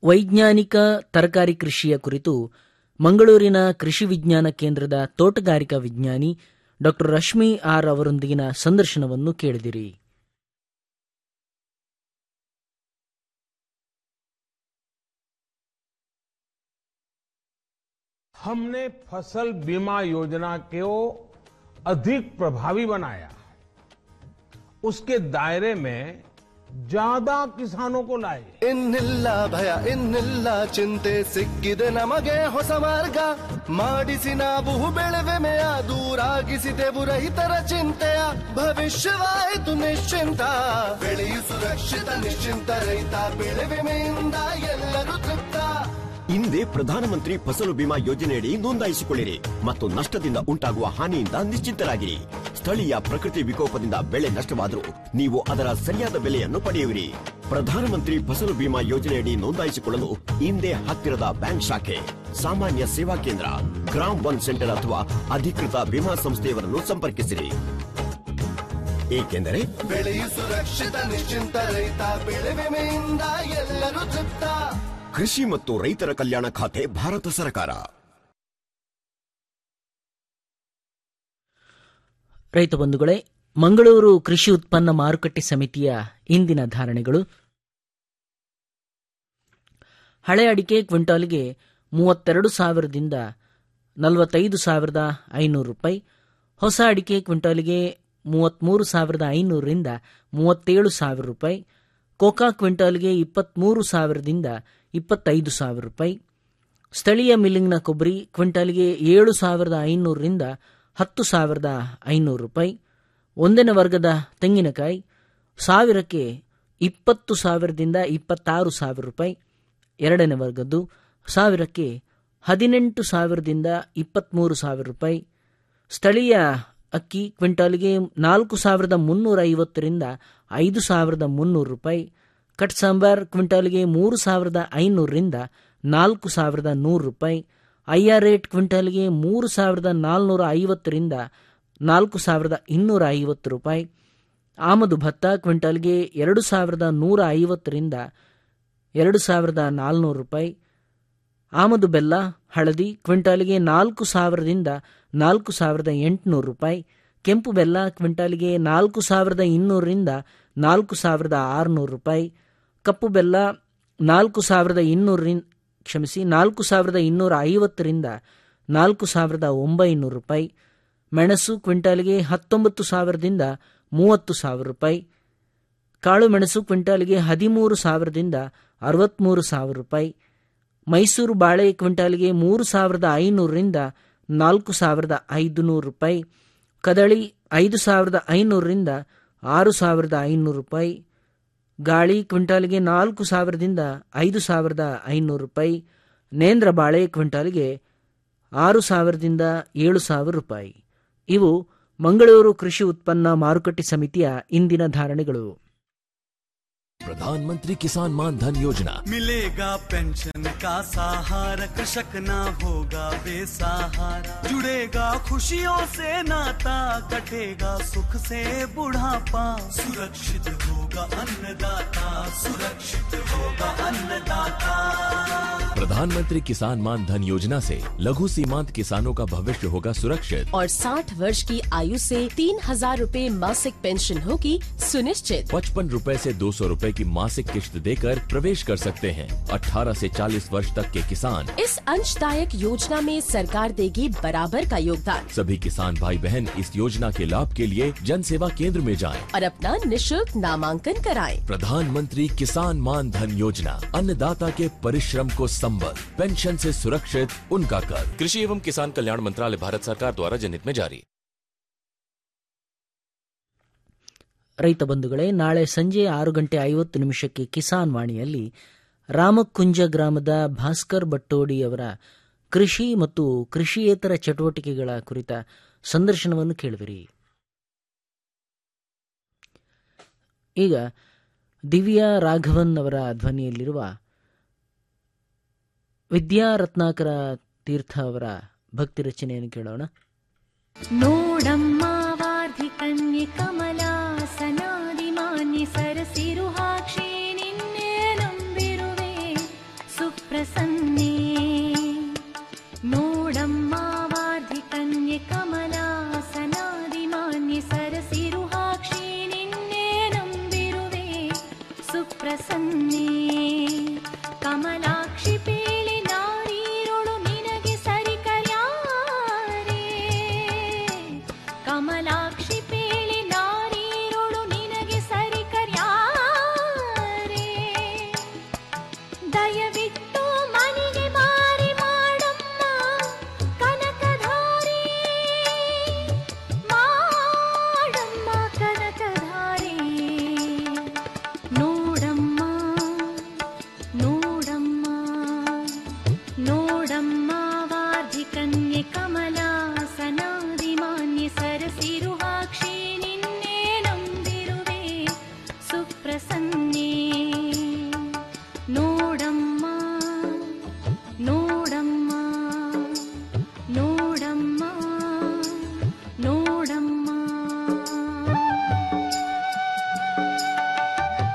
S1: ವೈಜ್ಞಾನಿಕ ತರಕಾರಿ ಕೃಷಿಯ ಕುರಿತು ಮಂಗಳೂರಿನ ಕೃಷಿ ವಿಜ್ಞಾನ ಕೇಂದ್ರದ ತೋಟಗಾರಿಕಾ ವಿಜ್ಞಾನಿ ಡಾ ರಶ್ಮಿ ಆರ್ ಅವರೊಂದಿಗಿನ ಸಂದರ್ಶನವನ್ನು ಕೇಳಿದಿರಿ
S18: हमने फसल बीमा योजना को अधिक प्रभावी बनाया उसके दायरे में ज्यादा किसानों को लाए
S19: ಇನ್ನಿಲ್ಲ ಭಯ ಇನ್ನಿಲ್ಲ ಚಿಂತೆ ಸಿಕ್ಕಿದೆ ನಮಗೆ ಹೊಸ ಮಾರ್ಗ ಮಾಡಿಸಿ ನಾವು ಬೆಳೆವೆಮೆಯ ದೂರಾಗಿಸಿದೆವು ರೈತರ ಚಿಂತೆಯ ಭವಿಷ್ಯವಾಯಿತು ನಿಶ್ಚಿಂತ ಬೆಳೆಯು ಸುರಕ್ಷಿತ ನಿಶ್ಚಿಂತ ರೈತ ಬೆಳೆ ವಿಮೆಯಿಂದ ಎಲ್ಲರೂ ತೃಪ್ತ
S20: ಹಿಂದೆ ಪ್ರಧಾನಮಂತ್ರಿ ಫಸಲು ಬಿಮಾ ಯೋಜನೆಯಡಿ ನೋಂದಾಯಿಸಿಕೊಳ್ಳಿರಿ ಮತ್ತು ನಷ್ಟದಿಂದ ಉಂಟಾಗುವ ಹಾನಿಯಿಂದ ನಿಶ್ಚಿಂತರಾಗಿರಿ ಸ್ಥಳೀಯ ಪ್ರಕೃತಿ ವಿಕೋಪದಿಂದ ಬೆಳೆ ನಷ್ಟವಾದರೂ ನೀವು ಅದರ ಸರಿಯಾದ ಬೆಲೆಯನ್ನು ಪಡೆಯುವಿರಿ ಪ್ರಧಾನಮಂತ್ರಿ ಫಸಲು ಬಿಮಾ ಯೋಜನೆಯಡಿ ನೋಂದಾಯಿಸಿಕೊಳ್ಳಲು ಹಿಂದೆ ಹತ್ತಿರದ ಬ್ಯಾಂಕ್ ಶಾಖೆ ಸಾಮಾನ್ಯ ಸೇವಾ ಕೇಂದ್ರ ಗ್ರಾಮ್ ಒನ್ ಸೆಂಟರ್ ಅಥವಾ ಅಧಿಕೃತ ವಿಮಾ ಸಂಸ್ಥೆಯವರನ್ನು ಸಂಪರ್ಕಿಸಿರಿ ಏಕೆಂದರೆ
S19: ಬೆಳೆಯು ಸುರಕ್ಷಿತ ನಿಶ್ಚಿಂತ ರೈತ ಬೆಳೆ ವಿಮೆಯಿಂದ ಎಲ್ಲರೂ ತೃಪ್ತ
S20: ಕೃಷಿ ಮತ್ತು ರೈತರ ಕಲ್ಯಾಣ ಖಾತೆ ಭಾರತ ಸರ್ಕಾರ
S1: ರೈತ ಬಂಧುಗಳೇ ಮಂಗಳೂರು ಕೃಷಿ ಉತ್ಪನ್ನ ಮಾರುಕಟ್ಟೆ ಸಮಿತಿಯ ಇಂದಿನ ಧಾರಣೆಗಳು ಹಳೆ ಅಡಿಕೆ ಕ್ವಿಂಟಾಲ್ಗೆ ಮೂವತ್ತೆರಡು ಸಾವಿರದಿಂದ ನಲವತ್ತೈದು ಸಾವಿರದ ಐನೂರು ರೂಪಾಯಿ ಹೊಸ ಅಡಿಕೆ ಕ್ವಿಂಟಾಲ್ಗೆ ಮೂವತ್ತ್ಮೂರು ಸಾವಿರದ ಐನೂರರಿಂದ ಮೂವತ್ತೇಳು ಸಾವಿರ ರೂಪಾಯಿ ಕೋಕಾ ಕ್ವಿಂಟಾಲ್ಗೆ ಇಪ್ಪತ್ತ್ಮೂರು ಸಾವಿರದಿಂದ ಇಪ್ಪತ್ತೈದು ಸಾವಿರ ರೂಪಾಯಿ ಸ್ಥಳೀಯ ಮಿಲ್ಲಿಂಗ್ನ ಕೊಬ್ಬರಿ ಕ್ವಿಂಟಾಲ್ಗೆ ಏಳು ಸಾವಿರದ ಐನೂರರಿಂದ ಹತ್ತು ಸಾವಿರದ ಐನೂರು ರೂಪಾಯಿ ಒಂದನೇ ವರ್ಗದ ತೆಂಗಿನಕಾಯಿ ಸಾವಿರಕ್ಕೆ ಇಪ್ಪತ್ತು ಸಾವಿರದಿಂದ ಇಪ್ಪತ್ತಾರು ಸಾವಿರ ರೂಪಾಯಿ ಎರಡನೇ ವರ್ಗದ್ದು ಸಾವಿರಕ್ಕೆ ಹದಿನೆಂಟು ಸಾವಿರದಿಂದ ಇಪ್ಪತ್ತ್ಮೂರು ಸಾವಿರ ರೂಪಾಯಿ ಸ್ಥಳೀಯ ಅಕ್ಕಿ ಕ್ವಿಂಟಾಲ್ಗೆ ನಾಲ್ಕು ಸಾವಿರದ ಮುನ್ನೂರ ಐವತ್ತರಿಂದ ಐದು ಸಾವಿರದ ಮುನ್ನೂರು ರೂಪಾಯಿ ಕಟ್ ಸಾಂಬಾರ್ ಕ್ವಿಂಟಾಲ್ಗೆ ಮೂರು ಸಾವಿರದ ಐನೂರರಿಂದ ನಾಲ್ಕು ಸಾವಿರದ ನೂರು ರೂಪಾಯಿ ಐಆರ್ ರೇಟ್ ಕ್ವಿಂಟಾಲ್ಗೆ ಮೂರು ಸಾವಿರದ ನಾಲ್ನೂರ ಐವತ್ತರಿಂದ ನಾಲ್ಕು ಸಾವಿರದ ಇನ್ನೂರ ಐವತ್ತು ರೂಪಾಯಿ ಆಮದು ಭತ್ತ ಕ್ವಿಂಟಾಲ್ಗೆ ಎರಡು ಸಾವಿರದ ನೂರ ಐವತ್ತರಿಂದ ಎರಡು ಸಾವಿರದ ನಾಲ್ನೂರು ರೂಪಾಯಿ ಆಮದು ಬೆಲ್ಲ ಹಳದಿ ಕ್ವಿಂಟಾಲ್ಗೆ ನಾಲ್ಕು ಸಾವಿರದಿಂದ ನಾಲ್ಕು ಸಾವಿರದ ಎಂಟುನೂರು ರೂಪಾಯಿ ಕೆಂಪು ಬೆಲ್ಲ ಕ್ವಿಂಟಾಲ್ಗೆ ನಾಲ್ಕು ಸಾವಿರದ ಇನ್ನೂರರಿಂದ ನಾಲ್ಕು ಸಾವಿರದ ಆರುನೂರು ರೂಪಾಯಿ ಕಪ್ಪು ಬೆಲ್ಲ ನಾಲ್ಕು ಸಾವಿರದ ಇನ್ನೂರರಿಂದ ಕ್ಷಮಿಸಿ ನಾಲ್ಕು ಸಾವಿರದ ಇನ್ನೂರ ಐವತ್ತರಿಂದ ನಾಲ್ಕು ಸಾವಿರದ ಒಂಬೈನೂರು ರೂಪಾಯಿ ಮೆಣಸು ಕ್ವಿಂಟಾಲ್ಗೆ ಹತ್ತೊಂಬತ್ತು ಸಾವಿರದಿಂದ ಮೂವತ್ತು ಸಾವಿರ ರೂಪಾಯಿ ಕಾಳು ಮೆಣಸು ಕ್ವಿಂಟಾಲ್ಗೆ ಹದಿಮೂರು ಸಾವಿರದಿಂದ ಅರವತ್ತ್ಮೂರು ಸಾವಿರ ರೂಪಾಯಿ ಮೈಸೂರು ಬಾಳೆ ಕ್ವಿಂಟಾಲ್ಗೆ ಮೂರು ಸಾವಿರದ ಐನೂರರಿಂದ ನಾಲ್ಕು ಸಾವಿರದ ಐದುನೂರು ರೂಪಾಯಿ ಕದಳಿ ಐದು ಸಾವಿರದ ಐನೂರರಿಂದ ಆರು ಸಾವಿರದ ಐನೂರು ರೂಪಾಯಿ ಗಾಳಿ ಕ್ವಿಂಟಾಲ್ಗೆ ನಾಲ್ಕು ಸಾವಿರದಿಂದ ಐದು ಸಾವಿರದ ಐನೂರು ರೂಪಾಯಿ ನೇಂದ್ರ ಬಾಳೆ ಕ್ವಿಂಟಾಲ್ಗೆ ಆರು ಸಾವಿರದಿಂದ ಏಳು ಸಾವಿರ ರೂಪಾಯಿ ಇವು ಮಂಗಳೂರು ಕೃಷಿ ಉತ್ಪನ್ನ ಮಾರುಕಟ್ಟೆ ಸಮಿತಿಯ ಇಂದಿನ ಧಾರಣೆಗಳು
S10: प्रधानमंत्री किसान मान धन योजना
S9: मिलेगा पेंशन का सहारा कृषक ना होगा बेसहारा जुड़ेगा खुशियों से नाता कटेगा सुख से बुढ़ापा सुरक्षित होगा अन्नदाता सुरक्षित होगा अन्नदाता
S10: प्रधानमंत्री किसान मान धन योजना से लघु सीमांत किसानों का भविष्य होगा सुरक्षित
S21: और 60 वर्ष की आयु से तीन हजार रूपए मासिक पेंशन होगी सुनिश्चित
S10: पचपन रूपए से दो सौ रूपए की मासिक किश्त देकर प्रवेश कर सकते हैं 18 से 40 वर्ष तक के किसान
S21: इस अंशदायक योजना में सरकार देगी बराबर का योगदान
S10: सभी किसान भाई बहन इस योजना के लाभ के लिए जन सेवा केंद्र में जाएं।
S21: और अपना निशुल्क नामांकन कराएं।
S10: प्रधानमंत्री किसान मान धन योजना अन्नदाता के परिश्रम को संबल पेंशन से सुरक्षित उनका कर कृषि एवं किसान कल्याण मंत्रालय भारत सरकार द्वारा जनहित में जारी
S1: ರೈತ ಬಂಧುಗಳೇ ನಾಳೆ ಸಂಜೆ ಆರು ಗಂಟೆ ಐವತ್ತು ನಿಮಿಷಕ್ಕೆ ಕಿಸಾನ್ ವಾಣಿಯಲ್ಲಿ ರಾಮಕುಂಜ ಗ್ರಾಮದ ಭಾಸ್ಕರ್ ಬಟ್ಟೋಡಿ ಅವರ ಕೃಷಿ ಮತ್ತು ಕೃಷಿಯೇತರ ಚಟುವಟಿಕೆಗಳ ಕುರಿತ ಸಂದರ್ಶನವನ್ನು ಕೇಳುವಿರಿ ಈಗ ದಿವ್ಯಾ ರಾಘವನ್ ಅವರ ಧ್ವನಿಯಲ್ಲಿರುವ ವಿದ್ಯಾ ರತ್ನಾಕರ ತೀರ್ಥ ಅವರ ಭಕ್ತಿ ರಚನೆಯನ್ನು ಕೇಳೋಣ
S22: ನೋಡಮ್ಮ ವಾರ್ಧಿ ಕನ್ಯೆ ಕಮಲಾಸನಾದಿ ಮಾನ್ಯ ಸರಸಿರುಹಾಕ್ಷಿ ನಿನ್ನೆ ನಂಬಿರುವೆ ಸುಪ್ರಸನ್ನೆ ನೋಡಮ್ಮ ವಾರ್ಧಿಕನ್ಯೆ ಕಮಲಾಸನಾದಿಮಾನ್ಯೆ ಸರಸಿರುಹಾಕ್ಷಿ ನಿನ್ನೆ ನಂಬಿರುವೆ ಸುಪ್ರಸನ್ನೆ ಕಮಲಾಕ್ಷಿ ಪೇಳಿ ನಾರೀರುಳು ನಿನಗೆ ಸರಿ ಕರ್ಯಾರೆ ಕಮಲಾಕ್ಷಿ ಪೇಳಿ ನಾರೀರುಳು ನಿನಗೆ ಸರಿ ಕರ್ಯಾರೆ ದಯವಿಟ್ಟು